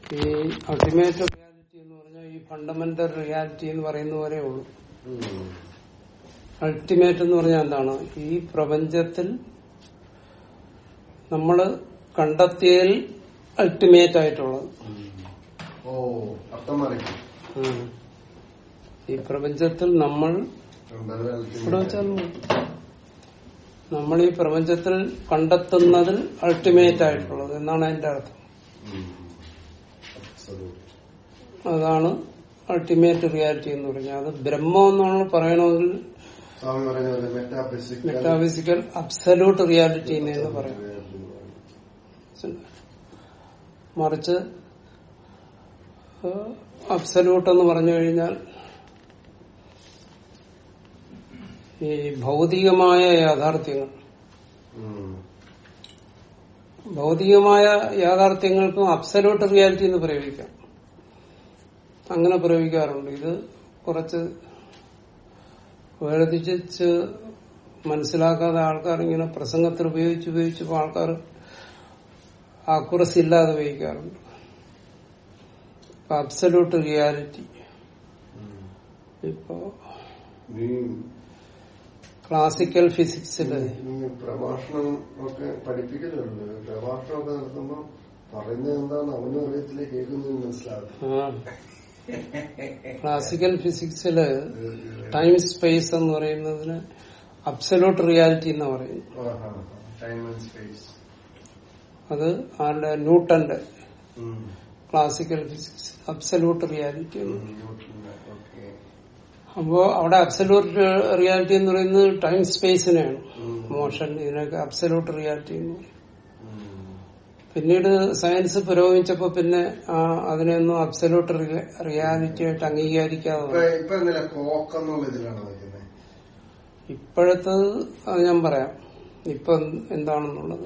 ഈ ultimate reality എന്ന് പറഞ്ഞാൽ ഈ ഫണ്ടമെന്റൽ റിയാലിറ്റി എന്ന് പറയുന്ന പോലെ ഉള്ളൂ അൾട്ടിമേറ്റ് എന്ന് പറഞ്ഞാൽ എന്താണ് ഈ പ്രപഞ്ചത്തിൽ നമ്മൾ കണ്ടെത്തിയതിൽ അൾട്ടിമേറ്റ് ആയിട്ടുള്ളത് ഓ അർത്ഥം മാറിക്കും ഉം. ഈ പ്രപഞ്ചത്തിൽ നമ്മൾ ഇവിടെ വെച്ചാൽ നമ്മൾ ഈ പ്രപഞ്ചത്തിൽ കണ്ടെത്തുന്നതിൽ അൾട്ടിമേറ്റ് ആയിട്ടുള്ളത് എന്നാണ് അതിന്റെ അർത്ഥം അതാണ് അൾട്ടിമേറ്റ് റിയാലിറ്റി എന്ന് പറഞ്ഞാൽ അത് ബ്രഹ്മം എന്നാണ് പറയണമെങ്കിൽ സ്വാമി പറഞ്ഞ പോലെ മെറ്റാഫിസിക്കൽ മെറ്റാഫിസിക്കൽ അബ്സല്യൂട്ട് റിയാലിറ്റി എന്ന് പറയാം മറിച്ച് അബ്സല്യൂട്ട് എന്ന് പറഞ്ഞു കഴിഞ്ഞാൽ ഈ ഭൗതികമായ യാഥാർത്ഥ്യങ്ങൾ ഭൗതികമായ യാഥാർത്ഥ്യങ്ങൾക്കും അബ്സല്യൂട്ട് റിയാലിറ്റി എന്ന് പ്രയോഗിക്കാം അങ്ങനെ പ്രയോഗിക്കാറുണ്ട് ഇത് കുറച്ച് വേർതിരിച്ച് മനസ്സിലാക്കാതെ ആൾക്കാർ ഇങ്ങനെ പ്രസംഗത്തിൽ ഉപയോഗിച്ച് ഉപയോഗിച്ചപ്പോൾ ആൾക്കാർ ആക്കുറസ് ഇല്ലാതെ ഉപയോഗിക്കാറുണ്ട് അബ്സല്യൂട്ട് റിയാലിറ്റി ഇപ്പോ നീ ക്ലാസിക്കൽ ഫിസിക്സില് നീ പ്രഭാഷണം ഒക്കെ പഠിപ്പിക്കലുണ്ട് പ്രഭാഷണമൊക്കെ നടത്തുമ്പോ പറയുന്നത് എന്താന്ന് അവനും അറിയത്തില്ല കേൾക്കുന്നത് മനസ്സിലാകും ക്ലാസിക്കൽ ഫിസിക്സില് ടൈം സ്പേസ് എന്ന് പറയുന്നതിന് അബ്സല്യൂട്ട് റിയാലിറ്റി എന്ന് പറയും ടൈം ആൻഡ് സ്പേസ് അത് ആരുടെ ന്യൂട്ടന്റെ ക്ലാസിക്കൽ ഫിസിക്സ് അബ്സല്യൂട്ട് റിയാലിറ്റി എന്ന് ഓക്കെ അപ്പോ അവിടെ അബ്സല്യൂട്ട് റിയാലിറ്റി എന്ന് പറയുന്നത് ടൈം സ്പേസിനെയാണ് മോഷൻ ഇതിനൊക്കെ അബ്സല്യൂട്ട് റിയാലിറ്റി എന്ന് പറയും പിന്നീട് സയൻസ് പുരോഗമിച്ചപ്പോ പിന്നെ ആ അതിനെയൊന്നും അബ്സല്യൂട്ട് റിയാലിറ്റി ആയിട്ട് അംഗീകരിക്കാതെ ഇപ്പൊ വന്നു. ഇപ്പൊ എന്തിനാ ക്ലോക്ക് എന്നുള്ള ഇതിലാണ് നിൽക്കുന്നത് ഇപ്പോഴത്തത് അത് ഞാൻ പറയാം ഇപ്പൊ എന്താണെന്നുള്ളത്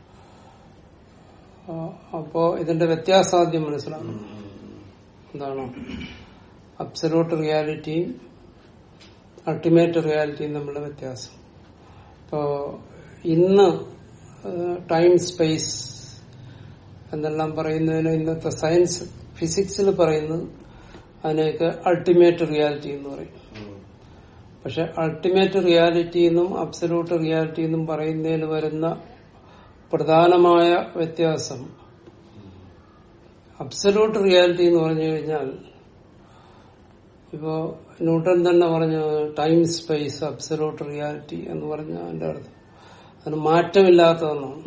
ആ, അപ്പോ ഇതിന്റെ വ്യത്യാസം ആദ്യം മനസ്സിലാക്കണം എന്താണ് അബ്സല്യൂട്ട് റിയാലിറ്റിയും അൾട്ടിമേറ്റ് റിയാലിറ്റിയും തമ്മിലുള്ള വ്യത്യാസം ഇപ്പോ ഇന്ന് ടൈം സ്പേസ് എന്നെല്ലാം പറയുന്നതിന് ഇന്നത്തെ സയൻസ് ഫിസിക്സിൽ പറയുന്നത് അതിനെയൊക്കെ അൾട്ടിമേറ്റ് റിയാലിറ്റി എന്ന് പറയും പക്ഷെ അൾട്ടിമേറ്റ് റിയാലിറ്റി എന്നും അബ്സല്യൂട്ട് റിയാലിറ്റി എന്നും പറയുന്നതിൽ വരുന്ന പ്രധാനമായ വ്യത്യാസം അബ്സല്യൂട്ട് റിയാലിറ്റി എന്ന് പറഞ്ഞു കഴിഞ്ഞാൽ ഇപ്പോ ന്യൂട്ടൺ തന്നെ പറഞ്ഞു ടൈം സ്പേസ് അബ്സല്യൂട്ട് റിയാലിറ്റി എന്ന് പറഞ്ഞ അതിന്റെ അർത്ഥം അതിന് മാറ്റമില്ലാത്തതെന്നാണ്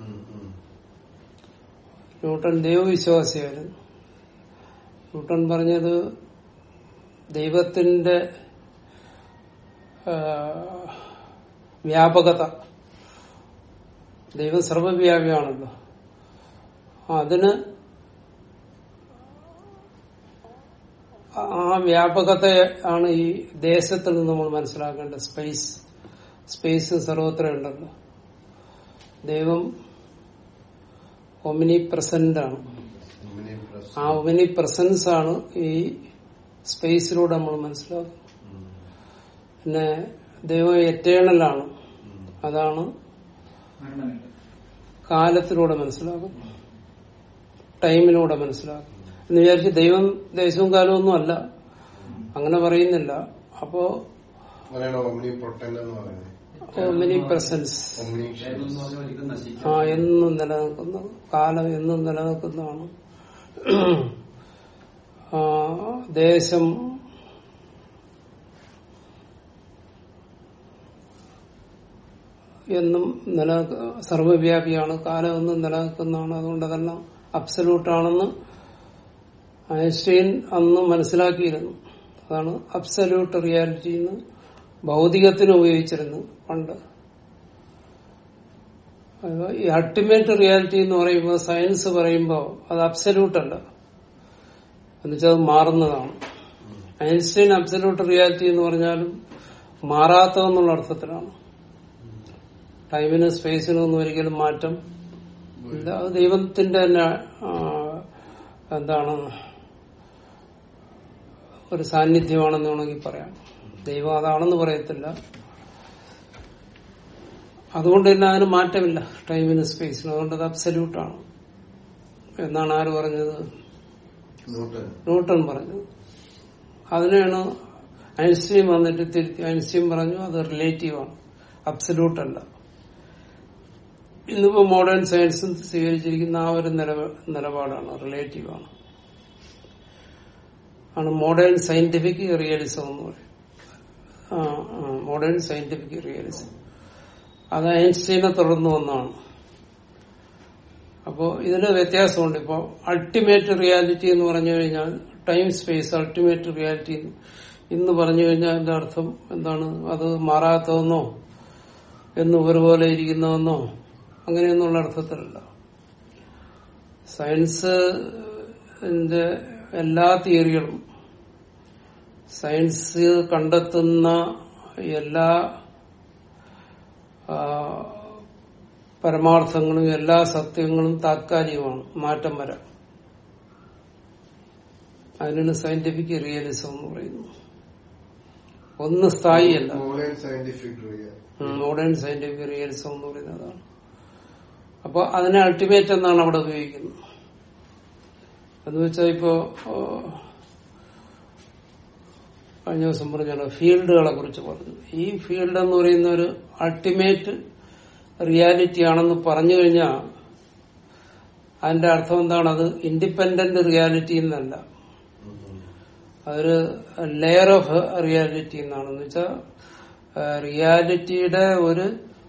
ന്യൂട്ടൺ ദൈവവിശ്വാസിയായിരുന്നു ന്യൂട്ടൺ പറഞ്ഞത് ദൈവത്തിന്റെ ആ, വ്യാപകത ദൈവം സർവവ്യാപിയാണല്ലോ അതിന് ആ വ്യാപകത ആണ് ഈ ദേശത്തിൽ നിന്ന് നമ്മൾ മനസ്സിലാക്കേണ്ടത് സ്പേസ് സ്പേസ് സർവത്ര ഉണ്ടല്ലോ ദൈവം ഒമിനി പ്രസന്റ് ആണ് ആ ഒമിനി പ്രസൻസ് ആണ് ഈ സ്പേസിലൂടെ നമ്മൾ മനസ്സിലാക്കുന്നത് പിന്നെ ദൈവം എറ്റേണലാണ് അതാണ് മരണമില്ല കാലത്തിലൂടെ മനസ്സിലാകും ടൈമിലൂടെ മനസ്സിലാകും എന്ന് വിചാരിച്ച് ദൈവം ദേശവും കാലവും ഒന്നും അല്ല അങ്ങനെ പറയുന്നില്ല അപ്പോ അങ്ങനെയാണോ ഒമ്നി പൊട്ടന്റ് എന്ന് പറയുന്നത് ഒമിനി പ്രസൻസ് ഒമ്നി ദൈവം എന്ന് പറഞ്ഞാൽ ഒരിക്കലും നശിക്കും ആ എന്നും നിലനിൽക്കുന്ന കാലം എന്നും നിലനിൽക്കുന്നതാണ് ആ, ദേശം എന്നും നിലനിൽക്ക സർവവ്യാപിയാണ് കാലം എന്നും നിലനിൽക്കുന്നതാണ് അതുകൊണ്ട് അതെല്ലാം അബ്സല്യൂട്ടാണെന്ന് ഐൻസ്റ്റീൻ അന്ന് മനസ്സിലാക്കിയിരുന്നു അതാണ് അബ്സല്യൂട്ട് റിയാലിറ്റി എന്ന് ഭൗതികത്തിന് ഉപയോഗിച്ചിരുന്നു പണ്ട് അത് ഈ അൾട്ടിമേറ്റ് റിയാലിറ്റി എന്ന് പറയുമ്പോൾ സയൻസ് പറയുമ്പോൾ അത് അബ്സല്യൂട്ട് അല്ല എന്നുവെച്ചാൽ അത് മാറുന്നതാണ് ഐൻസ്റ്റൈൻ അബ്സല്യൂട്ട് റിയാലിറ്റി എന്ന് പറഞ്ഞാലും മാറാത്തതെന്നുള്ള അർത്ഥത്തിലാണ് ടൈമിനും സ്പേസിനും ഒന്നും ഒരിക്കലും മാറ്റം ഇല്ല അത് ദൈവത്തിന്റെ തന്നെ ആ, എന്താണ് ഒരു സാന്നിധ്യമാണെന്ന് വേണമെങ്കിൽ പറയാം ദൈവം അതാണെന്ന് പറയത്തില്ല അതുകൊണ്ട് തന്നെ അതിന് മാറ്റമില്ല ടൈമിന് സ്പേസിന് അതുകൊണ്ട് അത് അബ്സല്യൂട്ടാണ് എന്നാണ് ആര് പറഞ്ഞത് ന്യൂട്ടൺ ന്യൂട്ടൺ പറഞ്ഞത് അതിനെയാണ് ഐൻസ്റ്റീൻ വന്നിട്ട് തിരുത്തി ഐൻസ്റ്റീൻ പറഞ്ഞു അത് റിലേറ്റീവ് ആണ് അബ്സല്യൂട്ട് അല്ല ഇന്നിപ്പോ മോഡേൺ സയൻസും സ്വീകരിച്ചിരിക്കുന്ന ആ ഒരു നിലപ- നിലപാടാണ് റിലേറ്റീവ് ആണ് ആണ് മോഡേൺ സയന്റിഫിക് റിയലിസം എന്ന് പറയും മോഡേൺ സയന്റിഫിക് റിയലിസം അത് ഐൻസ്റ്റീനെ തുടർന്ന് വന്നതാണ് അപ്പോ ഇതിന് വ്യത്യാസമുണ്ട് ഇപ്പോ അൾട്ടിമേറ്റ് റിയാലിറ്റി എന്ന് പറഞ്ഞു കഴിഞ്ഞാൽ ടൈം സ്പേസ് അൾട്ടിമേറ്റ് റിയാലിറ്റി എന്ന് പറഞ്ഞു കഴിഞ്ഞാൽ അതിന്റെ അർത്ഥം എന്താണ് അത് മാറാത്തതെന്നോ എന്ന് ഒരുപോലെ ഇരിക്കുന്നതെന്നോ അങ്ങനെയൊന്നുള്ള അർത്ഥത്തിലല്ല സയൻസിന്റെ എല്ലാ തിയറികളും സയൻസ് കണ്ടെത്തുന്ന എല്ലാ ആ, പരമാർത്ഥങ്ങളും എല്ലാ സത്യങ്ങളും താത്കാലികമാണ് മാറ്റം വരാം അതിനാണ് സയന്റിഫിക് റിയലിസം എന്ന് പറയുന്നത് ഒന്ന് സ്ഥായിയല്ല modern scientific real modern scientific realism എന്ന് പറയുന്നത് അതാണ് അപ്പൊ അതിനെ അൾട്ടിമേറ്റ് എന്നാണ് അവിടെ ഉപയോഗിക്കുന്നത് എന്ന് വെച്ചാൽ ഇപ്പോ ഓ, കഴിഞ്ഞ ദിവസം പറഞ്ഞല്ലോ ഫീൽഡുകളെ കുറിച്ച് പറഞ്ഞു ഈ ഫീൽഡ് എന്ന് പറയുന്ന ഒരു അൾട്ടിമേറ്റ് റിയാലിറ്റി ആണെന്ന് പറഞ്ഞു കഴിഞ്ഞാൽ അതിന്റെ അർത്ഥം എന്താണ് അത് ഇൻഡിപെൻഡന്റ് റിയാലിറ്റി എന്നല്ല അതൊരു ലെയർ ഓഫ് റിയാലിറ്റി എന്നാണ് എന്ന് വെച്ചാൽ റിയാലിറ്റിയുടെ ഒരു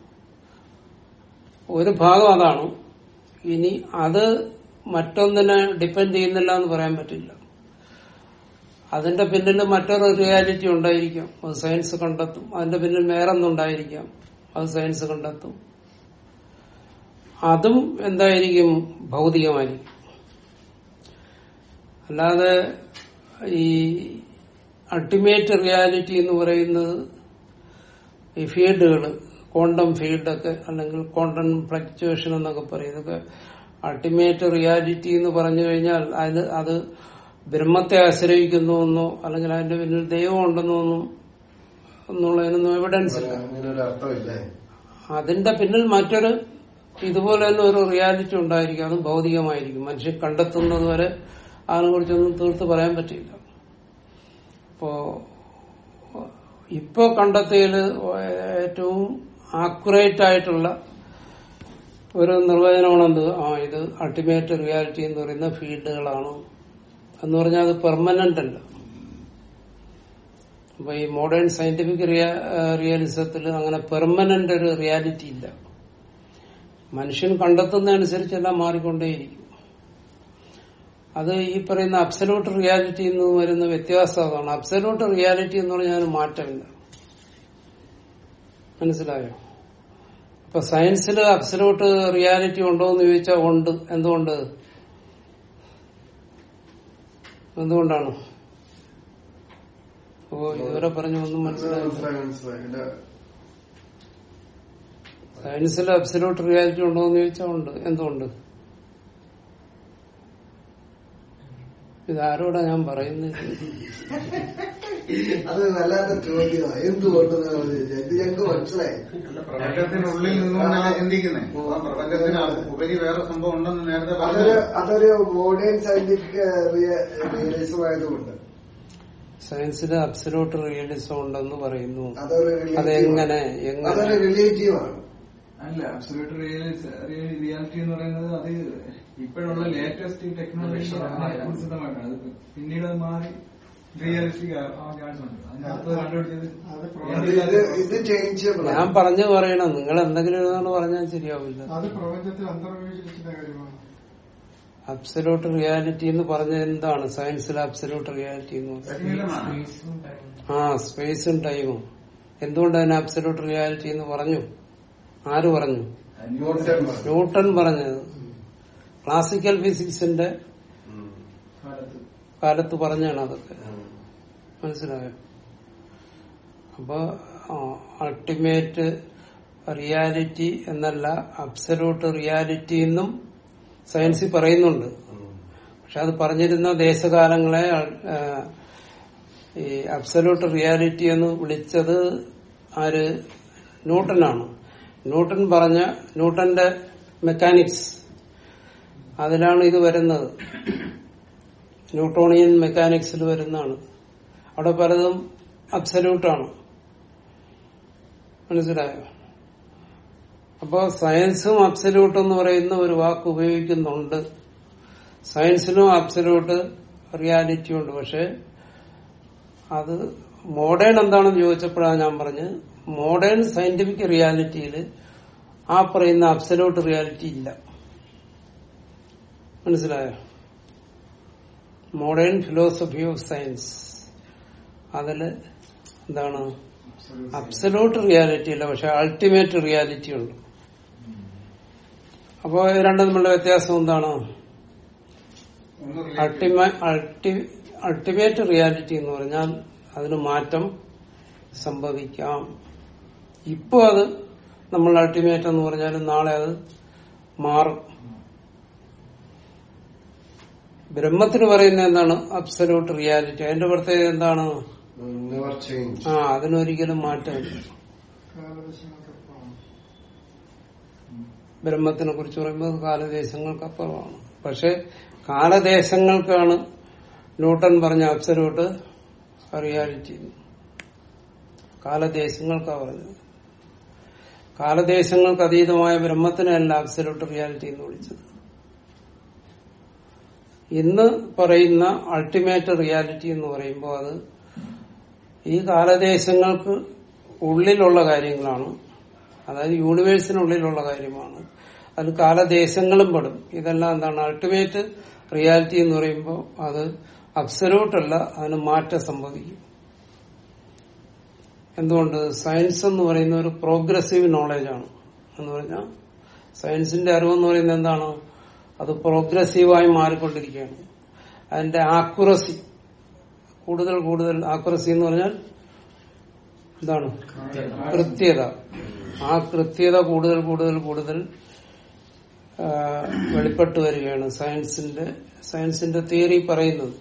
ഒരു ഭാഗം അതാണ് ഇനി അത് മറ്റൊന്നിനെ ഡിപ്പെൻഡ് ചെയ്യുന്നില്ല എന്ന് പറയാൻ പറ്റില്ല അതിന്റെ പിന്നിൽ മറ്റൊരു റിയാലിറ്റി ഉണ്ടായിരിക്കാം അത് സയൻസ് കണ്ടെത്തും അതിന്റെ പിന്നിൽ വേറൊന്നുണ്ടായിരിക്കാം അത് സയൻസ് കണ്ടെത്തും അതും എന്തായിരിക്കും ഭൗതികമായിരിക്കും അല്ലാതെ ഈ അൾട്ടിമേറ്റ് റിയാലിറ്റി എന്ന് പറയുന്നത് ഈ ഫീൽഡുകൾ ക്വാണ്ടം ഫീൽഡൊക്കെ അല്ലെങ്കിൽ ക്വാണ്ടം ഫ്ലക്ച്വേഷൻ എന്നൊക്കെ പറയും ഇതൊക്കെ അൾട്ടിമേറ്റ് റിയാലിറ്റി എന്ന് പറഞ്ഞു കഴിഞ്ഞാൽ അതിന് അത് ബ്രഹ്മത്തെ ആശ്രയിക്കുന്നു എന്നോ അല്ലെങ്കിൽ അതിന്റെ പിന്നിൽ ദൈവം ഉണ്ടെന്നോ ഒന്നും എന്നുള്ളതിനൊന്നും എവിഡൻസ് ഇല്ല അങ്ങനെ ഒരു അർത്ഥമില്ലേ അതിന്റെ പിന്നിൽ മറ്റൊരു ഇതുപോലെ തന്നെ ഒരു റിയാലിറ്റി ഉണ്ടായിരിക്കും അതും ഭൗതികമായിരിക്കും മനുഷ്യൻ കണ്ടെത്തുന്നത് വരെ അതിനെ കുറിച്ചൊന്നും തീർത്ത് പറയാൻ പറ്റില്ല ഇപ്പോ ഇപ്പോ കണ്ടെത്തിയതിൽ ഏറ്റവും ആക്യുറേറ്റ് ആയിട്ടുള്ള ഒരു നിർവചനമാണ് എന്ത് ആ ഇത് അൾട്ടിമേറ്റ് റിയാലിറ്റി എന്ന് പറയുന്ന ഫീൽഡുകളാണ് എന്ന് പറഞ്ഞാൽ അത് പെർമനന്റ് അല്ല അപ്പൊ ഈ മോഡേൺ സയന്റിഫിക് റിയലിസത്തിൽ അങ്ങനെ പെർമനന്റ് ഒരു റിയാലിറ്റി ഇല്ല മനുഷ്യൻ കണ്ടെത്തുന്നതനുസരിച്ചെല്ലാം മാറിക്കൊണ്ടേയിരിക്കും അത് ഈ പറയുന്ന അബ്സലൂട്ട് റിയാലിറ്റി എന്ന് വരുന്ന വ്യത്യാസം അതാണ് അബ്സലൂട്ട് റിയാലിറ്റി എന്ന് പറഞ്ഞാൽ അതിന് മാറ്റമില്ല മനസ്സിലായോ ഇപ്പൊ സയൻസിൽ അബ്സലൂട്ട് റിയാലിറ്റി ഉണ്ടോ എന്ന് ചോദിച്ചാൽ ഉണ്ട് എന്തുകൊണ്ട് എന്തുകൊണ്ടാണ് ഓ ഇതുവരെ പറഞ്ഞു ഒന്നും മനസ്സിലായില്ല മനസ്സിലായി മനസ്സിലായി എന്റെ സയൻസിൽ അബ്സലൂട്ട് റിയാലിറ്റി ഉണ്ടോ എന്ന് ചോദിച്ചാൽ ഉണ്ട് എന്തുകൊണ്ട് ഇതാരോടാ ഞാൻ പറയുന്നത് അത് വല്ലാത്ത ചോദ്യമാണ് എന്തുകൊണ്ടെന്നാണ് ചോദിച്ചത് ഇത് ഞങ്ങൾക്ക് മനസ്സിലായി അല്ല, പ്രപഞ്ചത്തിനുള്ളിൽ നിന്നുകൊണ്ടല്ലേ ചിന്തിക്കുന്നേ അപ്പൊ പ്രപഞ്ചത്തിന് ഉപരി വേറെ സംഭവം ഉണ്ടെന്ന് നേരത്തെ അതൊരു പറഞ്ഞു അതൊരു മോഡേൺ സയന്റിഫിക് റിയലിസം ആയതുകൊണ്ട് സയൻസിൽ അബ്സലൂട്ട് റിയലിസം ഉണ്ടെന്ന് പറയുന്നു അതൊരു relative ആണ്. അതെങ്ങനെ എങ്ങനെ അതൊരു റിലേറ്റീവ് ആണ് അല്ല അബ്സല്യൂട്ട് റിയാലിറ്റി എന്ന് പറയുന്നത് അത് ഇപ്പോഴുള്ള ലേറ്റസ്റ്റ് ടെക്നോളജി അനുസൃതമായിട്ടാണ് അത് പിന്നീട് അത് മാറി റിയലിസ്റ്റിക് ആവാൻ ചാൻസ് ഉണ്ട് അതിനകത്ത് കണ്ടുപിടിച്ചത് അത് ഇത് ഇത് ചേഞ്ചബിൾ ഞാൻ പറഞ്ഞു പറയണം നിങ്ങൾ എന്തെങ്കിലും ഇതാണ് പറഞ്ഞാൽ ശരിയാവില്ല അത് പ്രപഞ്ചത്തിൽ അന്തർവേദിച്ചിരിക്കുന്ന കാര്യമാണ് അബ്സലൂട്ട് റിയാലിറ്റി എന്ന് പറഞ്ഞത് എന്താണ് സയൻസിൽ അബ്സലൂട്ട് റിയാലിറ്റി എന്ന് പറഞ്ഞത് ആ സ്പേസും ടൈമും എന്തുകൊണ്ട് അതിന് അബ്സലൂട്ട് റിയാലിറ്റി എന്ന് പറഞ്ഞു ആര് പറഞ്ഞു ന്യൂട്ടൺ പറഞ്ഞത് ക്ലാസിക്കൽ ഫിസിക്സിന്റെ കാലത്ത് കാലത്ത് പറഞ്ഞാണ് അതൊക്കെ മനസ്സിലായോ അപ്പൊ അൾട്ടിമേറ്റ് റിയാലിറ്റി എന്നല്ല അബ്സലൂട്ട് റിയാലിറ്റി എന്നും സയൻസിൽ പറയുന്നുണ്ട് പക്ഷെ അത് പറഞ്ഞിരുന്ന ദേശകാലങ്ങളെ ആ, ഈ അബ്സലൂട്ട് റിയാലിറ്റി എന്ന് വിളിച്ചത് ആര് ന്യൂട്ടനാണ് ന്യൂട്ടൺ പറഞ്ഞ ന്യൂട്ടന്റെ മെക്കാനിക്സ് അതിലാണ് ഇത് വരുന്നത് ന്യൂട്ടോണിയൻ മെക്കാനിക്സിൽ വരുന്നതാണ് അവിടെ പലതും അബ്സല്യൂട്ടാണ് മനസ്സിലായോ അപ്പോ സയൻസും അബ്സല്യൂട്ട് എന്ന് പറയുന്ന ഒരു വാക്ക് ഉപയോഗിക്കുന്നുണ്ട് സയൻസിനും അബ്സല്യൂട്ട് റിയാലിറ്റി ഉണ്ട് പക്ഷെ അത് മോഡേൺ എന്താണെന്ന് ചോദിച്ചപ്പോഴാണ് ഞാൻ പറഞ്ഞ് മോഡേൺ സയന്റിഫിക് റിയാലിറ്റിയിൽ ആ പറയുന്ന അബ്സല്യൂട്ട് റിയാലിറ്റി ഇല്ല മനസ്സിലായോ മോഡേൺ ഫിലോസഫി ഓഫ് സയൻസ് അതില് എന്താണ് അബ്സല്യൂട്ട് റിയാലിറ്റി ഇല്ല പക്ഷെ അൾട്ടിമേറ്റ് റിയാലിറ്റി ഉണ്ട് അപ്പോ ഇത് രണ്ടും തമ്മിലുള്ള വ്യത്യാസം എന്താണ് ഒന്ന് അൾട്ടിമേ അൾട്ടി- അൾട്ടിമേറ്റ് റിയാലിറ്റി എന്ന് പറഞ്ഞാൽ അതിന് മാറ്റം സംഭവിക്കാം ഇപ്പോ അത് നമ്മൾ അൾട്ടിമേറ്റ് എന്ന് പറഞ്ഞാലും നാളെ അത് മാറും ബ്രഹ്മത്തിന് പറയുന്ന എന്താണ് അബ്സല്യൂട്ട് റിയാലിറ്റി അതിന്റെ പ്രത്യേകത എന്താണ് നെവർ ചേഞ്ച് ആ അതിനൊരിക്കലും മാറ്റമില്ല കാലദശങ്ങൾക്കപ്പുറമാണ് ബ്രഹ്മത്തിനെ കുറിച്ച് പറയുമ്പോൾ അത് കാലദേശങ്ങൾക്കപ്പുറമാണ് പക്ഷെ കാലദേശങ്ങൾക്കാണ് ന്യൂട്ടൺ പറഞ്ഞ അബ്സല്യൂട്ട് റിയാലിറ്റി കാലദേശങ്ങൾക്കാ പറഞ്ഞത് കാലദേശങ്ങൾക്ക് അതീതമായ ബ്രഹ്മത്തിനല്ല അബ്സല്യൂട്ട് റിയാലിറ്റി എന്ന് വിളിച്ചത് ഇന്ന് പറയുന്ന അൾട്ടിമേറ്റ് റിയാലിറ്റി എന്ന് പറയുമ്പോൾ അത് ഈ കാലദേശങ്ങൾക്ക് ഉള്ളിലുള്ള കാര്യങ്ങളാണ് അതായത് യൂണിവേഴ്സിനുള്ളിലുള്ള കാര്യമാണ് അത് കാലദേശങ്ങളും പെടും ഇതെല്ലാം എന്താണ് അൾട്ടിമേറ്റ് റിയാലിറ്റി എന്ന് പറയുമ്പോൾ അത് അബ്സല്യൂട്ട് അല്ല അതിന് മാറ്റം സംഭവിക്കും എന്തുകൊണ്ട് സയൻസ് എന്ന് പറയുന്ന ഒരു പ്രോഗ്രസീവ് നോളജാണ് എന്ന് പറഞ്ഞാൽ സയൻസിന്റെ അറിവെന്ന് പറയുന്നത് എന്താണ് അത് പ്രോഗ്രസീവായി മാറിക്കൊണ്ടിരിക്കുകയാണ് അതിന്റെ ആക്യുറസി കൂടുതൽ കൂടുതൽ ആക്യുറസി എന്ന് പറഞ്ഞാൽ എന്താണ് കൃത്യത ആ കൃത്യത കൂടുതൽ കൂടുതൽ കൂടുതൽ ആ, വെളിപ്പെട്ടു വരികയാണ് സയൻസിന്റെ സയൻസിന്റെ തിയറി പറയുന്നത്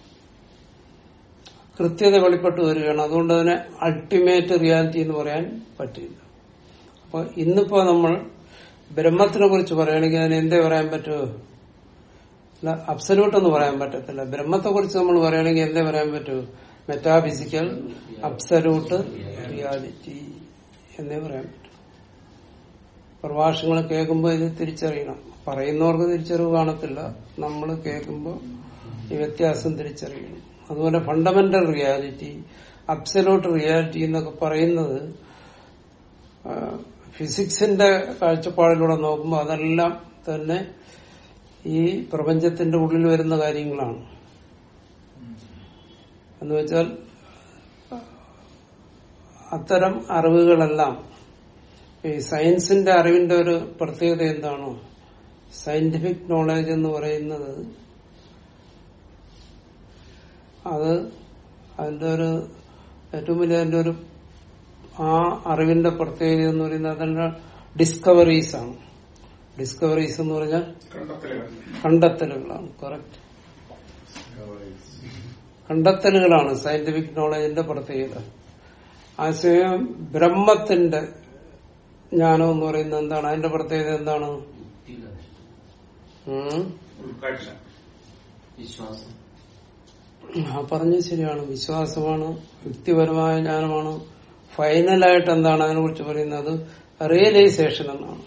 കൃത്യത വെളിപ്പെട്ടു വരികയാണ് അതുകൊണ്ട് തന്നെ അൾട്ടിമേറ്റ് റിയാലിറ്റി എന്ന് പറയാൻ പറ്റില്ല അപ്പൊ ഇന്നിപ്പോ നമ്മൾ ബ്രഹ്മത്തിനെ കുറിച്ച് പറയുകയാണെങ്കിൽ അതിന് എന്തേ പറയാൻ പറ്റുമോ അല്ല അബ്സല്യൂട്ട് എന്ന് പറയാൻ പറ്റത്തില്ല ബ്രഹ്മത്തെ കുറിച്ച് നമ്മൾ പറയുകയാണെങ്കിൽ എന്തേ പറയാൻ പറ്റൂ മെറ്റാഫിസിക്കൽ അബ്സല്യൂട്ട് റിയാലിറ്റി എന്നേ പറയാൻ പറ്റൂ പ്രഭാഷണങ്ങൾ കേൾക്കുമ്പോൾ ഇത് തിരിച്ചറിയണം പറയുന്നവർക്ക് തിരിച്ചറിവ് കാണത്തില്ല നമ്മൾ കേൾക്കുമ്പോൾ ഈ വ്യത്യാസം തിരിച്ചറിയണം അതുപോലെ ഫണ്ടമെന്റൽ റിയാലിറ്റി അബ്സല്യൂട്ട് റിയാലിറ്റി എന്നൊക്കെ പറയുന്നത് ആ, ഫിസിക്സിന്റെ കാഴ്ചപ്പാടിലൂടെ നോക്കുമ്പോൾ അതെല്ലാം തന്നെ ഈ പ്രപഞ്ചത്തിന്റെ ഉള്ളിൽ വരുന്ന കാര്യങ്ങളാണ് എന്ന് വെച്ചാൽ അത്തരം അറിവുകളെല്ലാം ഈ സയൻസിന്റെ അറിവിന്റെ ഒരു പ്രത്യേകത എന്താണ് സയന്റിഫിക് നോളജ് എന്ന് പറയുന്നത് അത് അതിന്റെ ഒരു ഏറ്റവും വലിയ അതിന്റെ ഒരു ആ അറിവിന്റെ പ്രത്യേകത എന്ന് പറയുന്നത് അതിന്റെ ഡിസ്കവറീസ് ആണ് ഡിസ്കവറീസ് എന്ന് പറഞ്ഞാൽ കണ്ടെത്തലുകൾ കണ്ടെത്തലുകളാണ് കറക്റ്റ് കണ്ടെത്തലുകളാണ് സയന്റിഫിക് നോളജിന്റെ പ്രത്യേകത ആശയം ബ്രഹ്മത്തിന്റെ ജ്ഞാനം എന്ന് പറയുന്നത് എന്താണ് അതിന്റെ പ്രത്യേകത എന്താണ് ഉം? ഉൾക്കാഴ്ച വിശ്വാസം ആ പറഞ്ഞത് ശരിയാണ് വിശ്വാസമാണ് യുക്തിപരമായ ജ്ഞാനമാണ് ഫൈനലായിട്ട് എന്താണ് അതിനെ കുറിച്ച് പറയുന്നത് റിയലൈസേഷൻ എന്നാണ്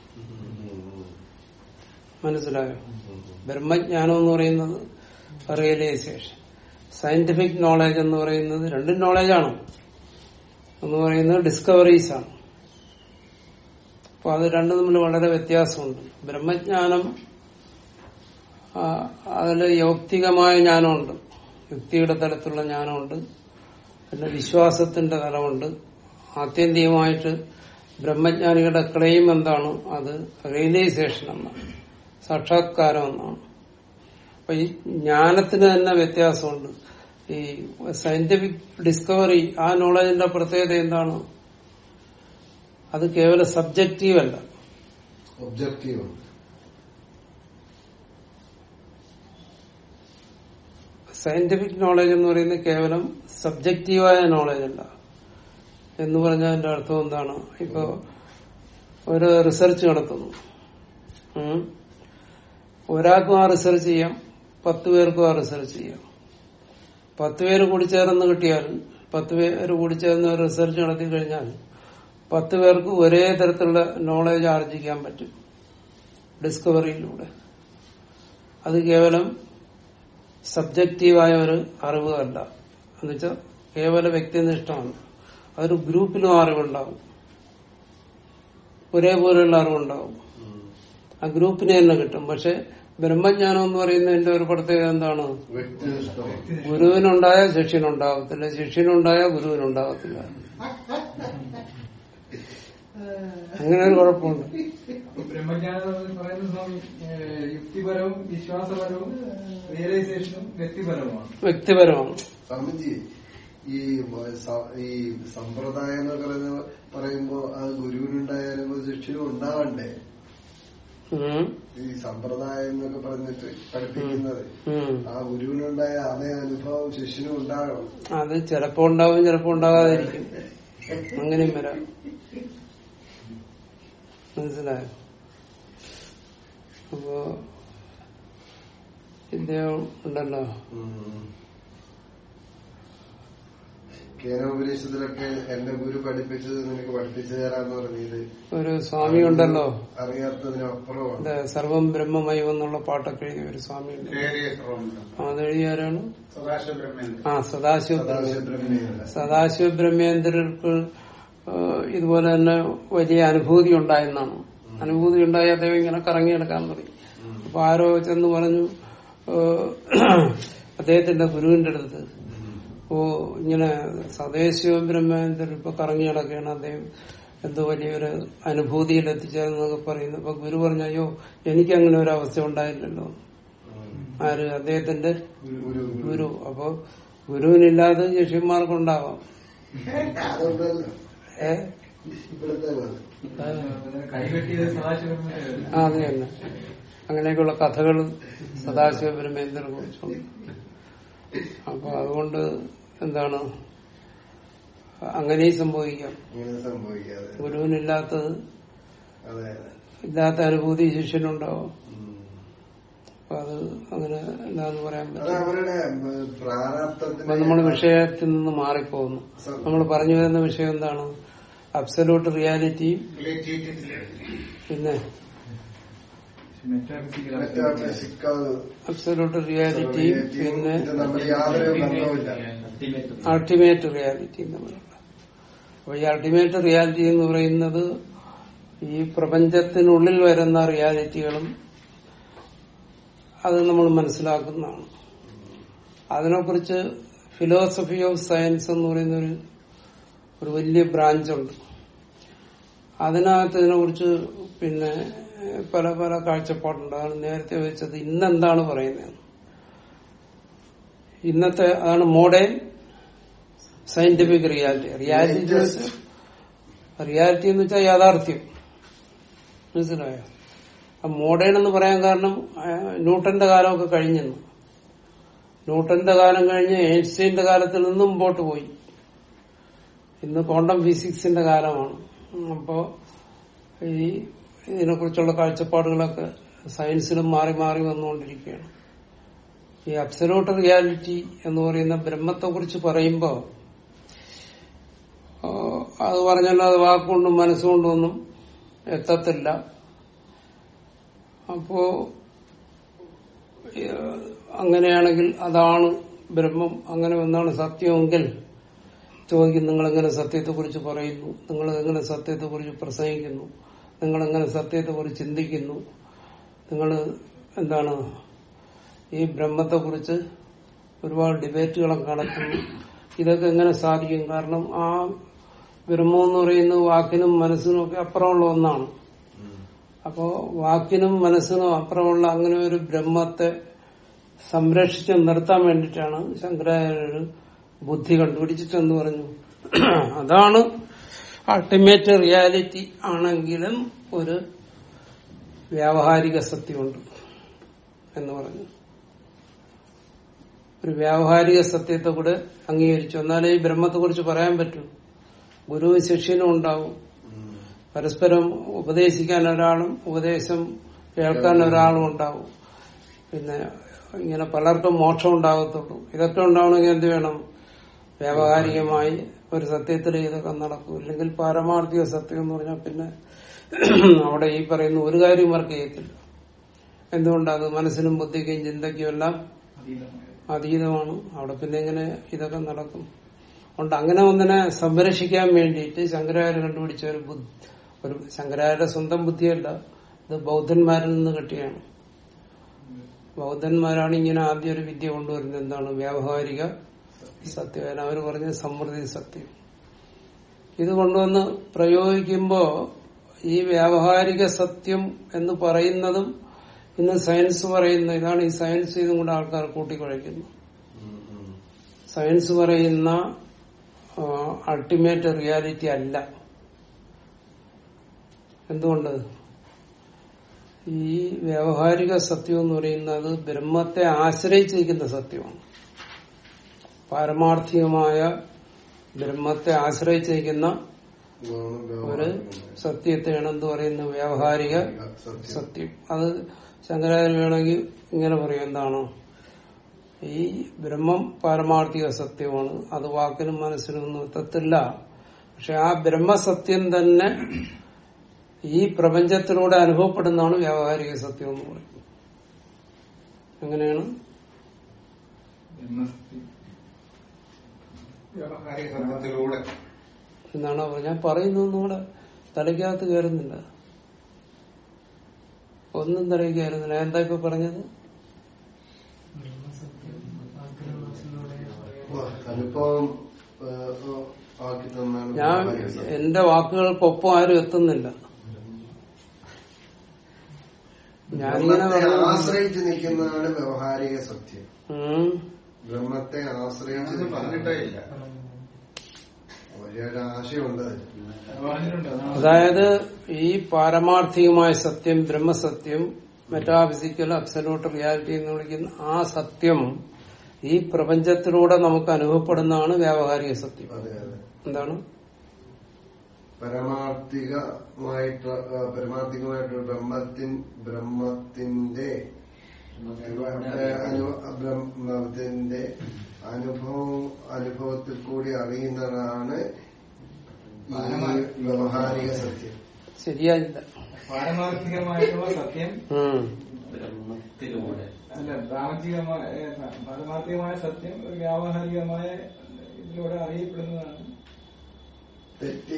മനസ്സിലായോ ബ്രഹ്മജ്ഞാനം എന്ന് പറയുന്നത് റിയലൈസേഷൻ സയന്റിഫിക് നോളജ് എന്ന് പറയുന്നത് രണ്ടും നോളജാണ് എന്ന് പറയുന്നത് ഡിസ്കവറീസ് ആണ് അപ്പൊ അത് രണ്ടും തമ്മിൽ വളരെ വ്യത്യാസമുണ്ട് ബ്രഹ്മജ്ഞാനം ആ, അതില് യൗക്തികമായ ജ്ഞാനമുണ്ട് യുക്തിയുടെ തലത്തിലുള്ള ജ്ഞാനമുണ്ട് പിന്നെ വിശ്വാസത്തിന്റെ തലമുണ്ട് ആത്യന്തികമായിട്ട് ബ്രഹ്മജ്ഞാനികളുടെ ക്ലെയിം എന്താണ് അത് റിയലൈസേഷൻ എന്നാണ് സാക്ഷാത്കാരം എന്നാണ് അപ്പൊ ഈ ജ്ഞാനത്തിന് തന്നെ വ്യത്യാസമുണ്ട് ഈ സയന്റിഫിക് ഡിസ്കവറി ആ നോളജിന്റെ പ്രത്യേകത എന്താണ് അത് കേവലം സബ്ജക്റ്റീവ് അല്ല ഒബ്ജക്റ്റീവ് സയന്റിഫിക് നോളജ് എന്ന് പറയുന്നത് കേവലം സബ്ജക്റ്റീവായ നോളജ് അല്ല എന്ന് പറഞ്ഞതിന്റെ അർത്ഥം എന്താണ് ഇപ്പൊ ഒരു റിസർച്ച് നടത്തുന്നു ഉം. ഒരാൾക്കും ആ റിസർച്ച് ചെയ്യാം പത്ത് പേർക്കും ആ റിസർച്ച് ചെയ്യാം പത്ത് പേര് കൂടി ചേർന്ന് കിട്ടിയാൽ പത്ത് പേര് കൂടി ചേർന്ന് ഒരു റിസർച്ച് നടത്തി കഴിഞ്ഞാൽ പത്ത് പേർക്ക് ഒരേ തരത്തിലുള്ള നോളജ് ആർജിക്കാൻ പറ്റും ഡിസ്കവറിയിലൂടെ അത് കേവലം സബ്ജക്റ്റീവായ ഒരു അറിവ് അല്ല എന്നുവെച്ചാൽ കേവല വ്യക്തിനിഷ്ഠമാണ് അതൊരു ഗ്രൂപ്പിലും അറിവുണ്ടാവും ഒരേപോലെയുള്ള അറിവുണ്ടാവും ആ ഗ്രൂപ്പിന് തന്നെ കിട്ടും പക്ഷെ ബ്രഹ്മജ്ഞാനം എന്ന് പറയുന്നതിന്റെ ഒരു പ്രത്യേകത എന്താണ് വ്യക്തിനിഷ്ഠം ഗുരുവിനുണ്ടായ ശിഷ്യനുണ്ടാകത്തില്ല ശിഷ്യനുണ്ടായ ഗുരുവിനുണ്ടാകത്തില്ല അങ്ങനെ ഒരു കുഴപ്പമുണ്ട് അപ്പൊ ബ്രഹ്മജ്ഞാനം എന്ന് പറയുന്ന സ്വാമി ഏഹ്, യുക്തിപരവും വിശ്വാസപരവും റിയലൈസേഷനും വ്യക്തിപരവുമാണ് വ്യക്തിപരമാണ് സ്വാമിജി ഈ മ- സ- ഈ സമ്പ്രദായം എന്ന് പറയുന്ന പറയുമ്പോ ആ ഗുരുവിനുണ്ടായാലും ഒരു ശിഷ്യനും ഉണ്ടാവണ്ടേ ഉം. ഈ സമ്പ്രദായം എന്നൊക്കെ പറഞ്ഞിട്ട് പഠിപ്പിക്കുന്നത് ഉം. ആ ഗുരുവിനുണ്ടായ അതേ അനുഭവം ശിഷ്യനും ഉണ്ടാകണം അത് ചിലപ്പോ ഉണ്ടാവും ചിലപ്പോ ഉണ്ടാകാതിരിക്കും അങ്ങനെയും വരാം മനസ്സിലായോ അപ്പോ ഇദ്ദേഹം ഉണ്ടല്ലോ കേനോപദേശത്തിലൊക്കെ എന്റെ ഗുരു പഠിപ്പിച്ചത് നിനക്ക് പഠിപ്പിച്ചു തരാന്ന് പറഞ്ഞത് ഒരു സ്വാമി ഉണ്ടല്ലോ അറിയാത്തതിനപ്പുറമാണ് ഇത് സർവം ബ്രഹ്മമയം എന്നുള്ള പാട്ടൊക്കെ എഴുതിയ ഒരു സ്വാമി ഉണ്ട് കേരിയ സർവമുണ്ട് അത് എഴുതിയാരാണ് സദാശിവ ബ്രഹ്മേന്ദ്ര ആ സദാശിവ സദാശിവ ബ്രഹ്മേന്ദ്രൻ ബ്രഹ്മേന്ദ്ര സദാശിവ ബ്രഹ്മേന്ദ്രർക്ക് ഏഹ്, ഇതുപോലെ തന്നെ വലിയ അനുഭൂതി ഉണ്ടായെന്നാണ് അനുഭൂതി ഉണ്ടായി അദ്ദേഹം ഇങ്ങനെ കറങ്ങിയെടുക്കാൻ തുടങ്ങി അപ്പൊ ആരോ ചെന്ന് പറഞ്ഞു ഏഹ്, അദ്ദേഹത്തിന്റെ ഗുരുവിന്റെ അടുത്ത് ഓ ഇങ്ങനെ സദാശിവ ബ്രഹ്മേന്ദ്രൻ ഇപ്പൊ കറങ്ങി നടക്കുകയാണ് അദ്ദേഹം എന്തോ വലിയൊരു അനുഭൂതിയിൽ എത്തിച്ചതെന്നൊക്കെ പറയുന്നു അപ്പൊ ഗുരു പറഞ്ഞു അയ്യോ എനിക്ക് അങ്ങനെ ഒരു അവസ്ഥ ഉണ്ടായില്ലല്ലോ ആര് അദ്ദേഹത്തിന്റെ ഗുരു ഗുരു അപ്പൊ ഗുരുവിനില്ലാതെ ശിഷ്യന്മാർക്കുണ്ടാവാം അതുണ്ടല്ലോ ഏ ഇവിടുത്തെ പോലെ. കൈകെട്ടിയത് സദാശിവം ആ അത് തന്നെ അങ്ങനെയൊക്കെയുള്ള കഥകൾ സദാശിവ ബ്രഹ്മേന്ദ്രനെ കുറിച്ചുണ്ട് അപ്പൊ അതുകൊണ്ട് എന്താണ് അങ്ങനെയും സംഭവിക്കാം ഇങ്ങനെ സംഭവിക്കാതെ ഗുരുവിനില്ലാത്തത് അതെ ഇല്ലാത്ത അനുഭൂതി ശിഷ്യനുണ്ടാവും ഉം. അപ്പൊ അത് അങ്ങനെ എന്താന്ന് പറയാൻ അത് പറ്റും അവരുടെ അപ്പൊ പ്രാരാബ്ദത്തിന് നമ്മൾ വിഷയത്തിൽ നിന്ന് മാറിപ്പോകുന്നു നമ്മൾ പറഞ്ഞു വരുന്ന വിഷയം എന്താണ് അബ്സലൂട്ട് റിയാലിറ്റിയും പിന്നെ മെറ്റാഫിസിക്കൽ മെറ്റാഫിസിക്കൽ അബ്സലൂട്ട് റിയാലിറ്റിയും പിന്നെ ഇത് നമ്മൾ യാതൊരു ബന്ധവുമില്ല അൾട്ടിമേറ്റ് റിയാലിറ്റി തമ്മിലുള്ള അപ്പൊ ഈ അൾട്ടിമേറ്റ് റിയാലിറ്റി എന്ന് പറയുന്നത് ഈ പ്രപഞ്ചത്തിനുള്ളിൽ വരുന്ന റിയാലിറ്റികളും അത് നമ്മൾ മനസ്സിലാക്കുന്നതാണ് അതിനെക്കുറിച്ച് ഫിലോസഫി ഓഫ് സയൻസ് എന്ന് പറയുന്ന ഒരു ഒരു വലിയ ബ്രാഞ്ചുണ്ട് അതിനകത്ത് ഇതിനെക്കുറിച്ച് പിന്നെ ഏഹ്, പല പല കാഴ്ചപ്പാടുണ്ട് അതാണ് നേരത്തെ വെച്ചത് ഇന്നെന്താണ് പറയുന്നത് ഇന്നത്തെ അതാണ് മോഡേൺ സയന്റിഫിക് റിയാലിറ്റി റിയാലിറ്റി എന്ന് വെച്ചാൽ റിയാലിറ്റി എന്ന് വെച്ചാൽ യാഥാർത്ഥ്യം മനസ്സിലായോ ആ മോഡേൺ എന്ന് പറയാൻ കാരണം ആ, ന്യൂട്ടന്റെ കാലമൊക്കെ കഴിഞ്ഞെന്ന് ന്യൂട്ടന്റെ കാലം കഴിഞ്ഞ് ഏൻസ്റ്റൈന്റെ കാലത്തിൽ നിന്നും മുമ്പോട്ട് പോയി ഇന്ന് ക്വാണ്ടം ഫിസിക്സിന്റെ കാലമാണ് അപ്പോ ഈ ഇതിനെക്കുറിച്ചുള്ള കാഴ്ചപ്പാടുകളൊക്കെ സയൻസിലും മാറി മാറി വന്നുകൊണ്ടിരിക്കുകയാണ് ഈ അബ്സലൂട്ട് റിയാലിറ്റി എന്ന് പറയുന്ന ബ്രഹ്മത്തെ കുറിച്ച് പറയുമ്പോ ആ, അത് പറഞ്ഞല്ലോ അത് വാക്കുകൊണ്ടും മനസ്സുകൊണ്ടും ഒന്നും എത്തത്തില്ല അപ്പോ ഏ, അങ്ങനെയാണെങ്കിൽ അതാണ് ബ്രഹ്മം അങ്ങനെ ഒന്നാണ് സത്യമെങ്കിൽ ചോദിക്കും നിങ്ങൾ എങ്ങനെ സത്യത്തെ കുറിച്ച് പറയുന്നു നിങ്ങൾ എങ്ങനെ സത്യത്തെ കുറിച്ച് പ്രസംഗിക്കുന്നു നിങ്ങൾ എങ്ങനെ സത്യത്തെ കുറിച്ച് ചിന്തിക്കുന്നു നിങ്ങൾ എന്താണ് ഈ ബ്രഹ്മത്തെ കുറിച്ച് ഒരുപാട് ഡിബേറ്റുകളൊക്കെ നടത്തുന്നു ഇതൊക്കെ എങ്ങനെ സാധിക്കും കാരണം ആ ബ്രഹ്മം എന്ന് പറയുന്നത് വാക്കിനും മനസ്സിനും ഒക്കെ അപ്പുറമുള്ള ഒന്നാണ് അപ്പോ വാക്കിനും മനസ്സിനും അപ്പുറമുള്ള അങ്ങനെ ഒരു ബ്രഹ്മത്തെ സംരക്ഷിച്ച് നിർത്താൻ വേണ്ടിയിട്ടാണ് ശങ്കരാചാര്യ ഒരു ബുദ്ധി കണ്ടുപിടിച്ചിട്ടെന്ന് പറഞ്ഞു അതാണ് അൾട്ടിമേറ്റ് റിയാലിറ്റി ആണെങ്കിലും ഒരു വ്യാവഹാരിക സത്യമുണ്ട് എന്ന് പറഞ്ഞു ഒരു വ്യാവഹാരിക സത്യത്തെ കൂടെ അംഗീകരിച്ചു എന്നാലേ ഈ ബ്രഹ്മത്തെ കുറിച്ച് പറയാൻ പറ്റൂ ഗുരുവും ശിഷ്യനും ഉണ്ടാവും പരസ്പരം ഉപദേശിക്കാൻ ഒരാളും ഉപദേശം കേൾക്കാൻ ഒരാളും ഉണ്ടാവും പിന്നെ ഇങ്ങനെ പലർക്കും മോക്ഷം ഉണ്ടാകത്തുള്ളൂ ഇതൊക്കെ ഉണ്ടാവണമെങ്കിൽ എന്ത് വേണം വ്യാവഹാരികമായി ഒരു സത്യത്തിൽ ഇതൊക്കെ നടക്കും ഇല്ലെങ്കിൽ പാരമാർത്ഥിക സത്യം എന്ന് പറഞ്ഞാൽ പിന്നെ അവിടെ ഈ പറയുന്ന ഒരു കാര്യം വർക്ക് ചെയ്യത്തില്ല എന്തുകൊണ്ടത് മനസ്സിനും ബുദ്ധിക്കും ചിന്തയ്ക്കും എല്ലാം അതീതമായ അതീതമാണ് അവിടെ പിന്നെ എങ്ങനെ ഇതൊക്കെ നടക്കും അതുകൊണ്ട് അങ്ങനെ ഒന്നിനെ സംരക്ഷിക്കാൻ വേണ്ടിയിട്ട് ശങ്കരാചാര്യ കണ്ടുപിടിച്ച ഒരു ബുദ്ധി ഒരു ശങ്കരാചാര്യ സ്വന്തം ബുദ്ധിയല്ല ഇത് ബൗദ്ധന്മാരിൽ നിന്ന് കിട്ടിയാണ് ബൗദ്ധന്മാരാണ് ഇങ്ങനെ ആദ്യം ഒരു വിദ്യ കൊണ്ടുവരുന്നത് എന്താണ് വ്യാവഹാരിക സത്യം അവർ പറഞ്ഞ സമൃദ്ധി സത്യം ഇത് കൊണ്ടുവന്ന് പ്രയോഗിക്കുമ്പോ ഈ വ്യാവഹാരിക സത്യം എന്ന് പറയുന്നതും ഇന്ന് സയൻസ് പറയുന്ന ഇതാണ് ഈ സയൻസ് ഇതും കൂടെ ആൾക്കാർ കൂട്ടിക്കുഴയ്ക്കുന്നു ഉം, ഉം. സയൻസ് പറയുന്ന അൾട്ടിമേറ്റ് റിയാലിറ്റി അല്ല എന്തുകൊണ്ട് ഈ വ്യാവഹാരിക സത്യം എന്ന് പറയുന്നത് ബ്രഹ്മത്തെ ആശ്രയിച്ചിരിക്കുന്ന സത്യമാണ് പാരമാർത്ഥികമായ ബ്രഹ്മത്തെ ആശ്രയിച്ചിരിക്കുന്ന ഗുണം ഒരു വ്യവഹാരം. സത്യത്തെയാണ് എന്ത് പറയുന്നത് വ്യാവഹാരിക സത്യം സത്യം അത് ശങ്കരാചാര്യ വേണമെങ്കിൽ ഇങ്ങനെ പറയും എന്താണ് ഈ ബ്രഹ്മം പാരമാർത്ഥിക സത്യമാണ് അത് വാക്കിനും മനസ്സിനും ഒന്നും എത്തത്തില്ല പക്ഷെ ആ ബ്രഹ്മസത്യം തന്നെ ഈ പ്രപഞ്ചത്തിലൂടെ അനുഭവപ്പെടുന്നതാണ് വ്യാവഹാരിക സത്യം എന്ന് പറയുന്നത് എങ്ങനെയാണ് ബ്രഹ്മസത്യം വ്യാവഹാരിക സത്യത്തിലൂടെ എന്നാണ് പറഞ്ഞാൽ പറയുന്നത് നിങ്ങളുടെ തലയ്ക്കകത്ത് കയറുന്നില്ല ഒന്നും തലയിൽ കയറുന്നില്ല എന്താ ഇപ്പൊ പറഞ്ഞത് അനുഭവം ഏഹ്, ഏഹ്, ആക്കി തന്നാണ് ഞാൻ വ്യാവഹാരിക സത്യം. എന്റെ വാക്കുകൾക്കൊപ്പം ആരും എത്തുന്നില്ല ഞാനിങ്ങനെ ബ്രഹ്മത്തെ പറഞ്ഞു ആശ്രയിച്ച് നിൽക്കുന്നതാണ് വ്യവഹാരിക സത്യം ഉം. ബ്രഹ്മത്തെ ആശ്രയിച്ച് ഞാനത് പറഞ്ഞിട്ടേ ഇല്ല വലിയൊരു ആശയമുണ്ട് അതിൽ. പറഞ്ഞിട്ടുണ്ട് അതാണ് അതായത് ഈ പാരമാർത്ഥികമായ സത്യം ബ്രഹ്മസത്യം മെറ്റാഫിസിക്കൽ അബ്സലൂട്ട് റിയാലിറ്റി എന്ന് വിളിക്കുന്ന ആ സത്യം ഈ പ്രപഞ്ചത്തിലൂടെ നമുക്ക് അനുഭവപ്പെടുന്നതാണ് വ്യാവഹാരിക സത്യം അതെ അതെ എന്താണ് പരമാർത്ഥികമായിട്ട് ആ, പരമാർത്ഥികമായിട്ട് ബ്രഹ്മത്തിൻ ബ്രഹ്മത്തിന്റെ ഏ, അനു- ബ്രഹ്മത്തിന്റെ അനുഭവം അനുഭവത്തിൽ കൂടി അറിയുന്നതാണ് ഈ വ്യവഹാരിക സത്യം ശരിയായില്ല പാരമാർത്ഥികമായിട്ടുള്ള സത്യം ഉം. ബ്രഹ്മത്തിലൂടെ അല്ല പ്രാപഞ്ചികമായ ഏ, പാരമാർത്ഥികമായ സത്യം ഒരു വ്യാവഹാരികമായ ഇതിലൂടെ അറിയപ്പെടുന്നതാണ് തെറ്റി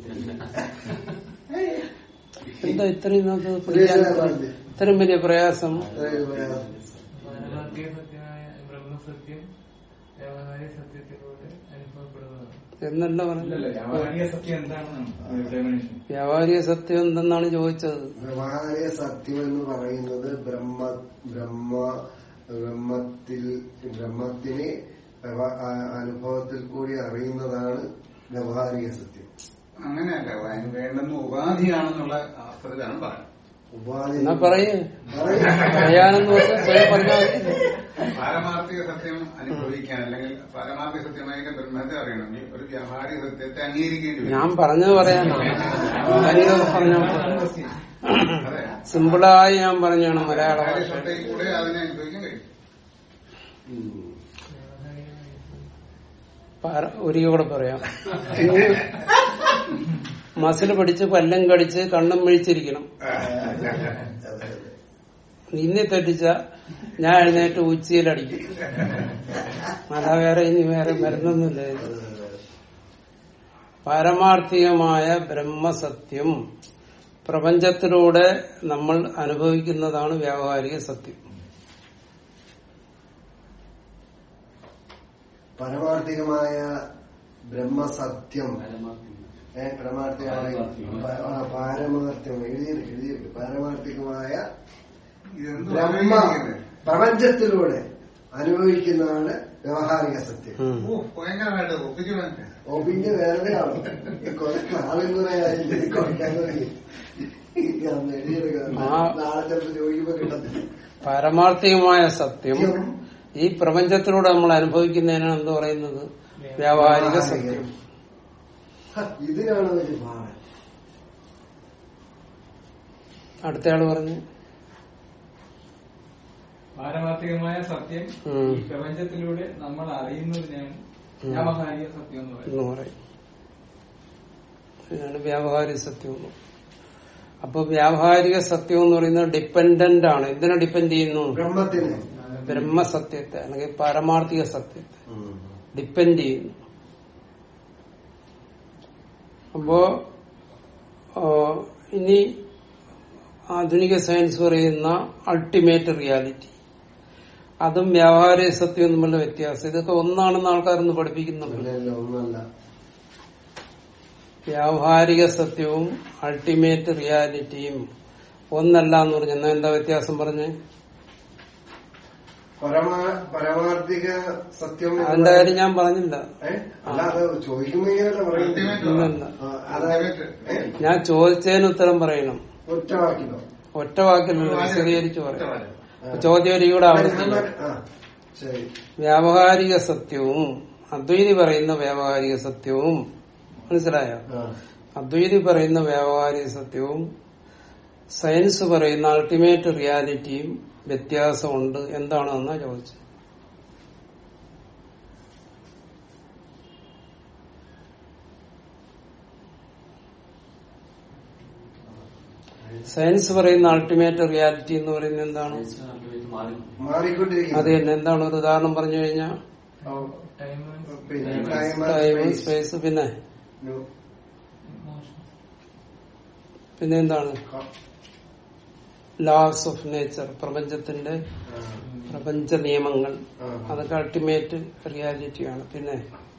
എന്താ ഇത്രയും നമുക്ക് പിടിക്കാൻ ഇത്രയും വലിയ പ്രയാസം അതായത് പറയാം. പാരമാർത്ഥിക സത്യമായ ബ്രഹ്മസത്യം വ്യാവഹാരിക സത്യത്തിലൂടെ അനുഭവപ്പെടുന്നതാണ് എന്നല്ല അല്ലല്ല പറഞ്ഞത് വ്യാവഹാരിക സത്യം എന്താണെന്നാണ് ഡെഫിനേഷൻ വ്യാവഹാരിക സത്യം എന്തെന്നാണ് ചോദിച്ചത് വ്യവഹാരിക സത്യം എന്ന് പറയുന്നത് ബ്രഹ്മ ബ്രഹ്മ ബ്രഹ്മത്തിൽ ബ്രഹ്മത്തിനെ വ്യവ- ആ- അനുഭവത്തിൽ കൂടി അറിയുന്നതാണ് വ്യവഹാരിക സത്യം അങ്ങനെയല്ല അതിന് വേണ്ടുന്ന ഉപാധിയാണെന്നുള്ള അർത്ഥത്തിലാണ് പറയുന്നത് ഉപാധി എന്നാ പറയേ പറയ്. പറയാനെന്ന് പറഞ്ഞാൽ സ്വയം പറഞ്ഞാൽ മതി. പാരമാർത്ഥിക സത്യം അനുഭവിക്കാൻ അല്ലെങ്കിൽ പാരമാർത്ഥിക സത്യമായ ബ്രഹ്മത്തെ അറിയണമെങ്കിൽ ഒരു വ്യാവഹാരിക സത്യത്തെ അംഗീകരിക്കേണ്ടി വരും ഞാൻ പറഞ്ഞത് പറയാനാണ് ആരെങ്കിലും പറഞ്ഞാൽ മതി. അതെ സിമ്പിളായി ഞാൻ പറഞ്ഞാണ് മലയാള വ്യാവഹാരിക ഭാഷ സത്തയിൽ കൂടെ അതിനെ അനുഭവിക്കാൻ കഴിയും ഉം. പാര- ഒരിക്കൽ കൂടെ പറയാം മസിൽ പിടിച്ച് പല്ലും കടിച്ച് കണ്ണും മിഴിച്ചിരിക്കണം അതെ, അതെ. ഇനി തെറ്റിച്ച ഞാൻ എഴുന്നേറ്റ് ഉച്ചയിലടിക്കും അല്ല വേറെ ഇനി വേറെ മരുന്നൊന്നുമില്ല ഇത്. പാരമാർത്ഥികമായ ബ്രഹ്മസത്യം പ്രപഞ്ചത്തിലൂടെ നമ്മൾ അനുഭവിക്കുന്നതാണ് വ്യാവഹാരിക സത്യം പരമാർത്ഥികമായ ബ്രഹ്മസത്യം ഏ, പരമാർത്ഥികമായ പ- ആ, പാരമാർത്ഥ്യം എഴുതിയിருக்கு എഴുതിയിருக்கு പാരമാർത്ഥികമായ ഇതെന്ത് ബ്രഹ്മ പറയുന്നത്? പ്രപഞ്ചത്തിലൂടെ അനുഭവിക്കുന്നതാണ് വ്യവഹാരിക സത്യം ഉം. ഓ, ഭയങ്കരമായിട്ട് ഒപ്പിച്ചു വേണ്ടേ ഓ പിന്നെ വേറെ ആളും കുറച്ച് ആളും കൂടെ ആയില്ലേ കുറയ്ക്കാൻ തുടങ്ങി ഞാൻ എഴുതിയെടുക്കാം ആ. നാളെ ചിലപ്പോൾ ചോദിക്കുമ്പോ കിട്ടത്തില്ല പാരമാർത്ഥികമായ സത്യം ഈ പ്രപഞ്ചത്തിലൂടെ നമ്മൾ അനുഭവിക്കുന്നതിനാണ് എന്ത് പറയുന്നത് വ്യാവഹാരിക സത്യം ഹ, ഇതിനാണ് വലിയ പാട് അടുത്തയാള് പറഞ്ഞു പാരമാർത്ഥികമായ സത്യം ഉം. ഈ പ്രപഞ്ചത്തിലൂടെ നമ്മൾ അറിയുന്നതിനാണ് വ്യാവഹാരിക സത്യം എന്ന് പറയുന്നത് എന്ന് പറയും അതിനാണ് വ്യാവഹാരിക സത്യം എന്ന് പറയുന്നത്. അപ്പൊ വ്യാവഹാരിക സത്യം എന്ന് പറയുന്നത് ഡിപ്പെൻഡന്റ് ആണ് എന്തിനെ ഡിപ്പെൻഡ് ചെയ്യുന്നു ബ്രഹ്മത്തിന് ബ്രഹ്മസത്യത്തെ അല്ലെങ്കിൽ പാരമാർത്ഥിക സത്യത്തെ ഡിപ്പെൻഡ് ചെയ്യുന്നു അപ്പോ ആ, ഇനി ആധുനിക സയൻസ് പറയുന്ന അൾട്ടിമേറ്റ് റിയാലിറ്റി അതും വ്യാവഹാരിക സത്യവും തമ്മിലുള്ള വ്യത്യാസം ഇതൊക്കെ ഒന്നാണെന്ന് ആൾക്കാരൊന്ന് പഠിപ്പിക്കുന്നുണ്ട് ഇല്ല ഇല്ല ഒന്നല്ല വ്യാവഹാരിക സത്യവും അൾട്ടിമേറ്റ് റിയാലിറ്റിയും ഒന്നല്ല എന്ന് പറഞ്ഞു എന്നാ എന്താ വ്യത്യാസം പറഞ്ഞ് പരമാ പരമാർത്ഥിക സത്യം എന്ന് അതിന്റെ കാര്യം ഞാൻ പറഞ്ഞില്ല ഏ? അല്ല അത് ചോദിക്കുമ്പോ ഇങ്ങനെയല്ല പറയുന്നത് ഇല്ലല്ല ആ, അതായത് ഏ? ഞാൻ ചോദിച്ചതിന് ഉത്തരം പറയണം ഒറ്റ വാക്കിലോ ഒറ്റ വാക്കിലുള്ള വിശദീകരിച്ച് പറയാം ചോദ്യം ഒരു ഇവിടെ ആവർത്തിക്കാം ആ ശരി വ്യാവഹാരിക സത്യവും അദ്വൈതി പറയുന്ന വ്യാവഹാരിക സത്യവും മനസ്സിലായോ ആ അദ്വൈതി പറയുന്ന വ്യാവഹാരിക സത്യവും സയൻസ് പറയുന്ന അൾട്ടിമേറ്റ് റിയാലിറ്റിയും വ്യത്യാസമുണ്ട് എന്താണെന്നാ ചോദിച്ചത് സയൻസ് പറയുന്ന അൾട്ടിമേറ്റ് റിയാലിറ്റി എന്ന് പറയുന്നത് എന്താണ് മാറി അത് മാറിക്കൊണ്ടിരിക്കുന്നു തന്നെ എന്താണ് ഒരു ഉദാഹരണം പറഞ്ഞു കഴിഞ്ഞാൽ ടൈം പിന്നെ time and time space. Space പിന്നെ No. പിന്നെ എന്താണ് ലാസ് ഓഫ് നേച്ചർ പ്രപഞ്ചത്തിന്റെ ആ, പ്രപഞ്ച നിയമങ്ങൾ ആ. അതൊക്കെ അൾട്ടിമേറ്റ് റിയാലിറ്റിയാണ് പിന്നെ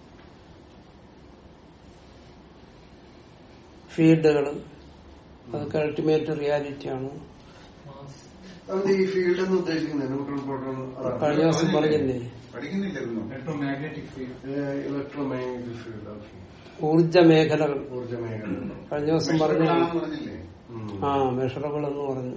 ഫീൽഡുകൾ അതൊക്കെ അൾട്ടിമേറ്റ് റിയാലിറ്റിയാണ് അത് ഈ ഫീൽഡ് എന്ന് ഉദ്ദേശിക്കുന്നത് ന്യൂട്രൺ പ്രോട്ടോൺ കഴിഞ്ഞ ദിവസം പറഞ്ഞില്ലേ പഠിക്കുന്നില്ലായിരുന്നു electromagnetic field electromagnetic field okay ഊർജ മേഖലകൾ ഊർജ മേഖല കഴിഞ്ഞ ദിവസം പറഞ്ഞു ആണെന്ന് പറഞ്ഞില്ലേ ആ മെഷറബിൾ എന്ന് പറഞ്ഞു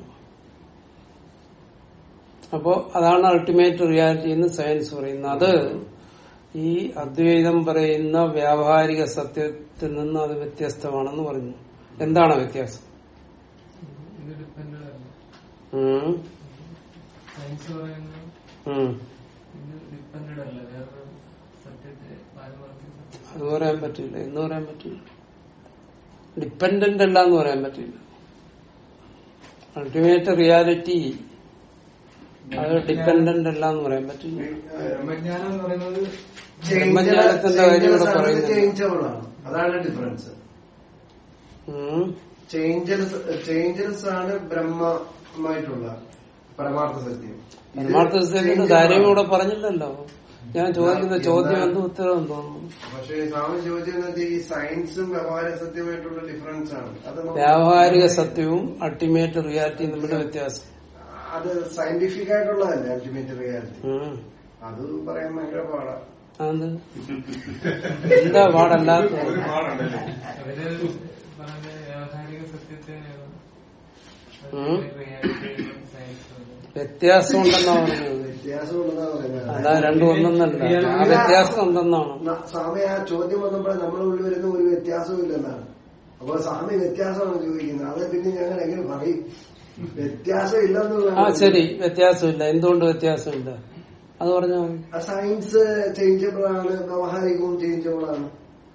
അപ്പോ അതാണ് അൾട്ടിമേറ്റ് റിയാലിറ്റി എന്ന് സയൻസ് പറയുന്നത് അത് ഈ അദ്വൈതം പറയുന്ന വ്യാവഹാരിക സത്യത്തിൽ നിന്ന് അത് വ്യത്യസ്തമാണെന്ന് പറഞ്ഞു എന്താണ് വ്യത്യാസം ഇത് ഡിപ്പെൻഡ് അല്ല ഉം, സയൻസ് പറയുന്നത് ഉം. ഇത് ഡിപ്പെൻഡ് അല്ല വേറൊരു സത്യത്തെ പാരമാർത്ഥിക സത്യം അത് പറയാൻ പറ്റില്ല എന്ന് പറയാൻ പറ്റില്ല ഡിപ്പെൻഡന്റ് അല്ല എന്ന് പറയാൻ പറ്റില്ല അൾട്ടിമേറ്റ് റിയാലിറ്റി അത് ഡിപ്പെൻഡന്റ് അല്ല എന്ന് പറയാൻ പറ്റില്ല ബ്രഹ്മജ്ഞാനം എന്ന് പറയുന്നത് ബ്രഹ്മജ്ഞാനത്തിന്റെ കാര്യം ഇവിടെ പറയുന്നില്ല. ചേഞ്ചബിൾ ആണ് അതാണ് ഡിഫറൻസ് ഉം. ചേഞ്ചൽസ് ചേഞ്ചൽസ് ആണ് ബ്രഹ്മമായിട്ടുള്ള പരമാർത്ഥ സത്യം ഇത് പരമാർത്ഥ സത്യത്തിന്റെ changeable കാര്യം ആണ്. ഇവിടെ പറഞ്ഞില്ലല്ലോ ഞാൻ ചോദിക്കുന്ന ചോദ്യം എന്ത് ഉത്തരവും തോന്നുന്നു പക്ഷേ സ്വാമി ചോദിക്കുന്നത് ഈ സയൻസും വ്യവഹാര സത്യമായിട്ടുള്ള ഡിഫറൻസ് ആണ് അത് നമുക്ക് വ്യാവഹാരിക സത്യവും അൾട്ടിമേറ്റ് റിയാലിറ്റിയും തമ്മിലുള്ള വ്യത്യാസം അത് സയന്റിഫിക് ആയിട്ടുള്ളതല്ലേ അൾട്ടിമേറ്റ് റിയാലിറ്റി ഉം. അത് പറയാൻ ഭയങ്കര പാടാ അത് എന്താ പാടല്ലാത്ത ഒരു പാടുണ്ടല്ലേ അവര് പറഞ്ഞ വ്യാവഹാരിക സത്യത്തെ ഉം. റിയാലിറ്റി സയൻസ് വ്യത്യാസം ഉണ്ടെന്നാ പറഞ്ഞത് വ്യത്യാസം ഉണ്ടെന്നാ പറയുന്നത് അല്ല രണ്ടും ഒന്നെന്നല്ല ആ വ്യത്യാസം ഉണ്ടെന്നാണ് ന- സ്വാമി ആ ചോദ്യം വന്നപ്പോൾ നമ്മുടെ ഉള്ളിൽ വരുന്ന ഒരു വ്യത്യാസവും ഇല്ലെന്നാണ് അപ്പൊ സ്വാമി വ്യത്യാസമാണ് ചോദിക്കുന്നത് അത് പിന്നെ ഞങ്ങൾ എങ്ങനെ പറയും വ്യത്യാസം ആ ഇല്ലെന്നുള്ളതാണ് ശരി വ്യത്യാസമില്ല എന്തുകൊണ്ട് വ്യത്യാസമില്ല അത് പറഞ്ഞാൽ മതി ആ സയൻസ് ചേഞ്ചബിൾ ആണ് വ്യവഹാരികവും ചേഞ്ചബിൾ ആണ്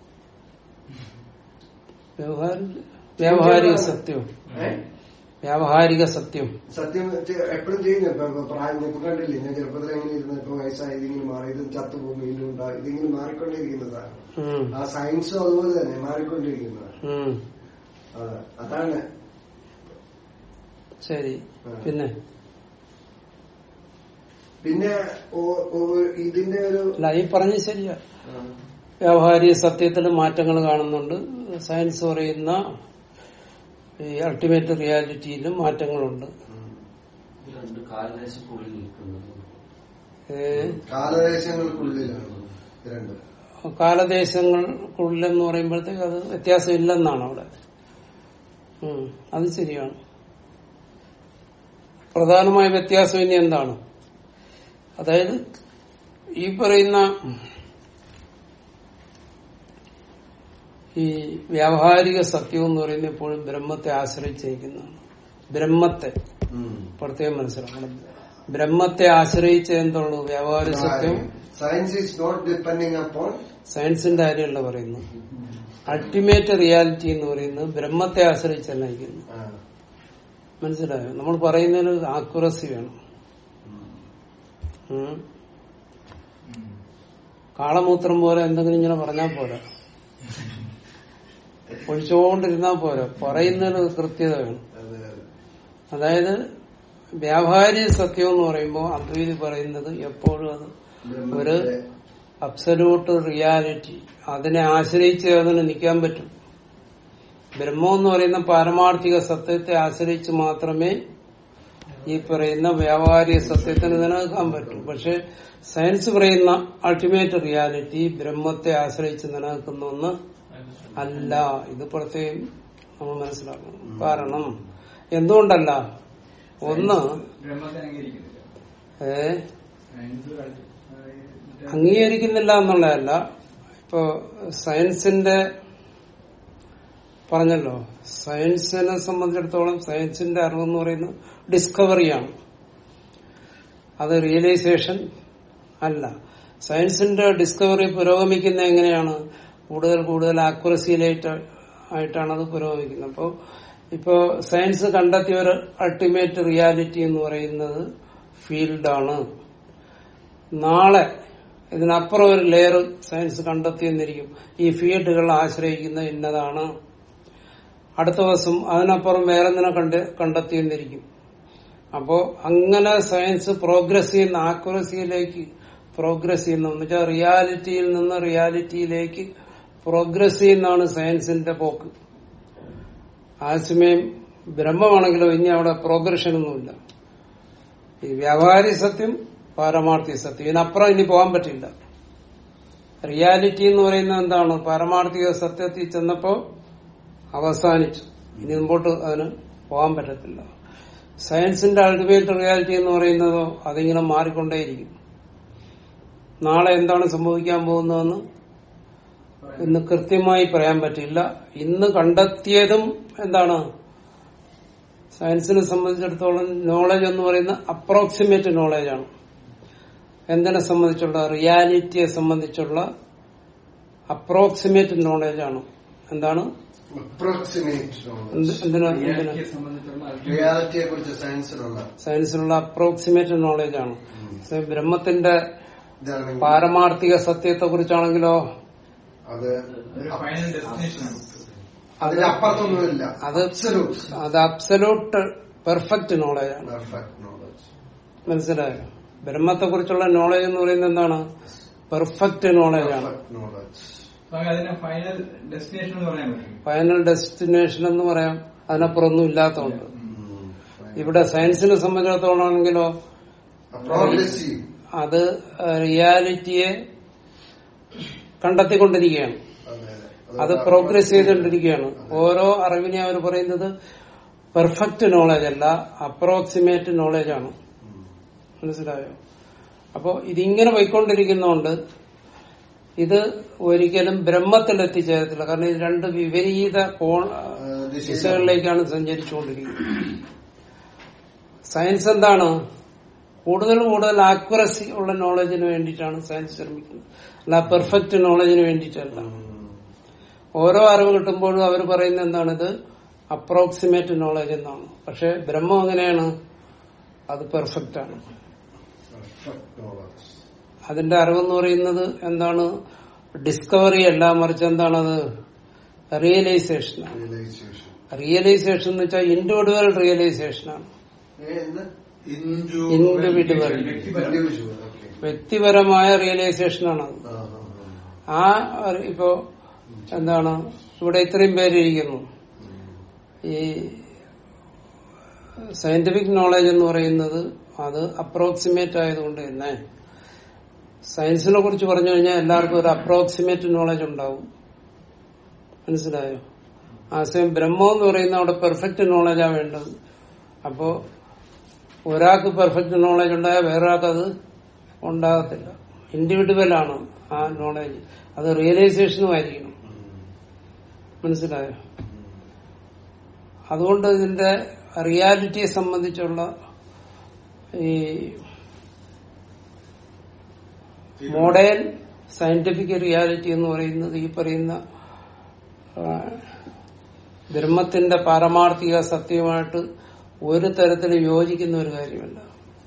വ്യവഹാര വ്യാവഹാരിക സത്യം ഏ? വ്യാവഹാരിക സത്യം സത്യം എപ്പോഴും ചെയ്യുന്നു ഇപ്പൊ ഇപ്പൊ പ്രായം ഇപ്പൊ കണ്ടില്ലേ ഞാൻ ചെറുപ്പത്തിൽ എങ്ങനെ ഇരുന്നു ഇപ്പൊ വയസ്സായി ഇതിങ്ങനെ മാറി ഇത് ചത്തുപോകും വീണ്ടും ഉണ്ടാകും ഇതിങ്ങനെ മാറിക്കൊണ്ടിരിക്കുന്നതാണ് ഉം. ആ സയൻസും അതുപോലെ തന്നെ മാറിക്കൊണ്ടിരിക്കുന്നതാണ് ഉം. അതെ അതാണ് ശരി പിന്നെ പിന്നെ ഓ- ഓ- ഇതിന്റെ ഒരു അല്ല ഈ പറഞ്ഞ് ശരിയാ വ്യാവഹാരിക സത്യത്തിൽ മാറ്റങ്ങൾ കാണുന്നുണ്ട് സയൻസ് പറയുന്ന ഈ അൾട്ടിമേറ്റ് റിയാലിറ്റിയിലും മാറ്റങ്ങളുണ്ട് ഇത് രണ്ട് കാലദേശക്കുള്ളിൽ നിൽക്കുന്നത് ഏ, കാലദേശങ്ങൾക്കുള്ളിലാണ് ഇത് രണ്ട് കാലദേശങ്ങൾക്കുള്ളിലെന്ന് പറയുമ്പോഴത്തേക്ക് അത് വ്യത്യാസം ഇല്ലെന്നാണ് അവിടെ ഉം, അത് ശരിയാണ് പ്രധാനമായ വ്യത്യാസം ഇനി എന്താണ് അതായത് ഈ പറയുന്ന ഈ വ്യാവഹാരിക സത്യം എന്ന് പറയുന്നത് എപ്പോഴും ബ്രഹ്മത്തെ ആശ്രയിച്ചിരിക്കുന്നതാണ് ബ്രഹ്മത്തെ ഉം. പ്രത്യേകം മനസ്സിലാക്കണം ബ്രഹ്മത്തെ ആശ്രയിച്ച് എന്തുള്ളൂ വ്യാപാര സത്യം science is not depending upon സയൻസിന്റെ കാര്യമല്ല പറയുന്നു അൾട്ടിമേറ്റ് റിയാലിറ്റി എന്ന് പറയുന്നത് ബ്രഹ്മത്തെ ആശ്രയിച്ചല്ല ഇരിക്കുന്നു മനസ്സിലായോ നമ്മൾ പറയുന്നതിന് ആക്യുറസി വേണം ഉം. കാളമൂത്രം പോലെ എന്തെങ്കിലും ഇങ്ങനെ പറഞ്ഞാൽ പോരാ ഒഴിച്ചുകൊണ്ടിരുന്നാൽ പോരാ പറയുന്നതിന് കൃത്യത വേണം അതായത് വ്യാപാരി സത്യം എന്ന് പറയുമ്പോൾ അദ്വൈതി പറയുന്നത് എപ്പോഴും അത് ഒരു അബ്സല്യൂട്ട് റിയാലിറ്റി അതിനെ ആശ്രയിച്ച് അതിന് നിൽക്കാൻ പറ്റും ബ്രഹ്മം എന്ന് പറയുന്ന പാരമാർത്ഥിക സത്യത്തെ ആശ്രയിച്ച് മാത്രമേ ഈ പറയുന്ന വ്യാപാരിക സത്യത്തിന് നിലനിൽക്കാൻ പറ്റൂ പക്ഷെ സയൻസ് പറയുന്ന അൾട്ടിമേറ്റ് റിയാലിറ്റി ബ്രഹ്മത്തെ ആശ്രയിച്ച് നിലനിൽക്കുന്ന ഒന്ന് അല്ല ഇത് പ്രത്യേകം നമ്മൾ മനസ്സിലാക്കണം കാരണം എന്തുകൊണ്ടല്ല ഒന്ന് ബ്രഹ്മത്തെ അംഗീകരിക്കുന്നില്ല ഏ സയൻസ് അതായത് മറ്റേ അംഗീകരിക്കുന്നില്ല എന്നുള്ളതല്ല ഇപ്പോ സയൻസിന്റെ പറഞ്ഞല്ലോ സയൻസിനെ സംബന്ധിച്ചിടത്തോളം സയൻസിന്റെ അറിവെന്ന് പറയുന്നത് ഡിസ്കവറിയാണ് അത് റിയലൈസേഷൻ അല്ല സയൻസിന്റെ ഡിസ്കവറി പുരോഗമിക്കുന്ന എങ്ങനെയാണ് കൂടുതൽ കൂടുതൽ ആക്യുറസിയിലായിട്ട് ആയിട്ടാണ് അത് പുരോഗമിക്കുന്നത് അപ്പോൾ ഇപ്പോ സയൻസ് കണ്ടെത്തിയ ഒരു അൾട്ടിമേറ്റ് റിയാലിറ്റി എന്ന് പറയുന്നത് ഫീൽഡാണ് നാളെ ഇതിനപ്പുറം ഒരു ലെയർ സയൻസ് കണ്ടെത്തിയെന്നിരിക്കും ഈ ഫീൽഡുകൾ ആശ്രയിക്കുന്ന ഇന്നതാണ് അടുത്ത ദിവസം അതിനപ്പുറം വേറെന്തിനെ കണ്ട് കണ്ടെത്തിയെന്നിരിക്കും അപ്പോ അങ്ങനെ സയൻസ് പ്രോഗ്രസ് ചെയ്യുന്ന ആക്യുറസിയിലേക്ക് പ്രോഗ്രസ് ചെയ്യുന്ന എന്ന് വെച്ചാൽ റിയാലിറ്റിയിൽ നിന്ന് റിയാലിറ്റിയിലേക്ക് പ്രോഗ്രസ് ചെയ്യുന്നതാണ് സയൻസിന്റെ പോക്ക് ആശമയം ബ്രഹ്മമാണെങ്കിലോ ഇനി അവിടെ പ്രോഗ്രഷൻ ഒന്നുമില്ല ഈ വ്യാപാരി സത്യം പാരമാർത്ഥിക സത്യം ഇതിനപ്പുറം ഇനി പോകാൻ പറ്റില്ല റിയാലിറ്റി എന്ന് പറയുന്നത് എന്താണ് പാരമാർത്ഥിക സത്യത്തിൽ ചെന്നപ്പോ അവസാനിച്ചു ഇനി മുമ്പോട്ട് അതിന് പോകാൻ പറ്റത്തില്ല സയൻസിന്റെ അൾട്ടിമേറ്റ് റിയാലിറ്റി എന്ന് പറയുന്നതോ അതിങ്ങനെ മാറിക്കൊണ്ടേയിരിക്കും നാളെ എന്താണ് സംഭവിക്കാൻ പോകുന്നതെന്ന് ഇന്ന് കൃത്യമായി പറയാൻ പറ്റില്ല ഇന്ന് കണ്ടെത്തിയതും എന്താണ് സയൻസിനെ സംബന്ധിച്ചിടത്തോളം നോളജ് എന്ന് പറയുന്ന അപ്രോക്സിമേറ്റ് നോളജാണ് എന്തിനെ സംബന്ധിച്ചുള്ള റിയാലിറ്റിയെ സംബന്ധിച്ചുള്ള അപ്രോക്സിമേറ്റ് നോളജാണ് എന്താണ് അപ്രോക്സിമേറ്റ് എന്ത്- എന്തിനാ എന്തിനാ റിയാലിറ്റിയെ സംബന്ധിച്ചുള്ള ultimate റിയാലിറ്റിയെ കുറിച്ച് സയൻസിലുള്ള സയൻസിലുള്ള അപ്രോക്സിമേറ്റ് നോളജാണ് പക്ഷേ ബ്രഹ്മത്തിന്റെ ഇതാണ് പാരമാർത്ഥിക സത്യത്തെ കുറിച്ചാണെങ്കിലോ അത് ഒരു ഫൈനൽ ഡെസ്റ്റിനേഷൻ ആണ് അതിനപ്പുറത്തൊന്നുമില്ല അത് Absolute. അത് അബ്സലൂട്ട് പെർഫെക്റ്റ് നോളജാണ് Perfect knowledge. മനസ്സിലായോ ബ്രഹ്മത്തെ കുറിച്ചുള്ള നോളജ് എന്ന് പറയുന്നത് എന്താണ് പെർഫെക്റ്റ് നോളജാണ് Perfect knowledge. നമുക്ക് അതിനെ ഫൈനൽ ഡെസ്റ്റിനേഷൻ എന്ന് പറയാൻ പറ്റും ഫൈനൽ ഡെസ്റ്റിനേഷൻ എന്ന് പറയാം അതിനപ്പുറമൊന്നും ഇല്ലാത്തതുകൊണ്ട് ഉം. ഇവിടെ സയൻസിനെ സംബന്ധിച്ചിടത്തോളം ആണെങ്കിലോ Progressive. അത് റിയാലിറ്റിയെ കണ്ടെത്തിക്കൊണ്ടിരിക്കുകയാണ് അതെ, അതെ. അത് പ്രോഗ്രസ് ചെയ്തുകൊണ്ടിരിക്കുകയാണ് ഓരോ അറിവിനെ അവർ പറയുന്നത് പെർഫെക്റ്റ് നോളജ് അല്ല അപ്രോക്സിമേറ്റ് നോളജ് ആണ് മനസ്സിലായോ അപ്പോ ഇതിങ്ങനെ പോയിക്കൊണ്ടിരിക്കുന്നതുകൊണ്ട് ഇത് ഒരിക്കലും ബ്രഹ്മത്തിൽ എത്തിച്ചേരത്തില്ല കാരണം ഇത് രണ്ട് വിപരീത കോൺ ദിശകളിലേക്കാണ് സഞ്ചരിച്ചുകൊണ്ടിരിക്കുന്നത് സയൻസ് എന്താണ് കൂടുതൽ കൂടുതൽ ആക്യുറസി ഉള്ള നോളജിന് വേണ്ടിയിട്ടാണ് സയൻസ് ശ്രമിക്കുന്നത് അല്ല പെർഫെക്റ്റ് നോളജിന് വേണ്ടിയിട്ടല്ല ഓരോ അറിവ് കിട്ടുമ്പോഴും അവർ പറയുന്നത് എന്താണ് ഇത് അപ്രോക്സിമേറ്റ് നോളജ് എന്നാണ് പക്ഷെ ബ്രഹ്മം എങ്ങനെയാണ് അത് പെർഫെക്റ്റ് ആണ് Perfect knowledge. അതിന്റെ അറിവെന്ന് പറയുന്നത് എന്താണ് ഡിസ്കവറി അല്ല മറിച്ച് എന്താണത് റിയലൈസേഷൻ ആണ് Realization. റിയലൈസേഷൻ എന്ന് വെച്ചാൽ ഇൻഡിവിജ്വൽ റിയലൈസേഷൻ ആണ് ഏ, എന്ത്? ഇൻഡിവിജ്വൽ വ്യക്തിപരം Individual. Okay. വ്യക്തിപരമായ റിയലൈസേഷൻ ആണ് അത് ആ, ആ, ആ. ആ അറി- ഇപ്പോ എന്താണ് ഇവിടെ ഇത്രയും പേരിരിക്കുന്നു ഈ സയന്റിഫിക് നോളജ് എന്ന് പറയുന്നത് അത് അപ്രോക്സിമേറ്റ് ആയതുകൊണ്ട് തന്നെ സയൻസിനെ കുറിച്ച് പറഞ്ഞു കഴിഞ്ഞാൽ എല്ലാവർക്കും ഒരു അപ്രോക്സിമേറ്റ് നോളജ് ഉണ്ടാവും മനസ്സിലായോ ആശയം ബ്രഹ്മം എന്ന് പറയുന്ന അവിടെ പെർഫെക്റ്റ് നോളജാ വേണ്ടത് അപ്പോ ഒരാൾക്ക് പെർഫെക്റ്റ് നോളജ് ഉണ്ടായാൽ വേറൊരാൾക്ക് അത് ഉണ്ടാകത്തില്ല ഇൻഡിവിജ്വൽ ആണ് ആ നോളജ് അത് റിയലൈസേഷനും ആയിരിക്കണം മനസ്സിലായോ അതുകൊണ്ട് ഇതിന്റെ റിയാലിറ്റിയെ സംബന്ധിച്ചുള്ള ഈ മോഡേൺ സയന്റിഫിക് റിയാലിറ്റി എന്ന് പറയുന്നത് ഈ പറയുന്ന ആ, ബ്രഹ്മത്തിന്റെ പാരമാർത്ഥിക സത്യമായിട്ട് ഒരു തരത്തിലും യോജിക്കുന്ന ഒരു കാര്യമല്ല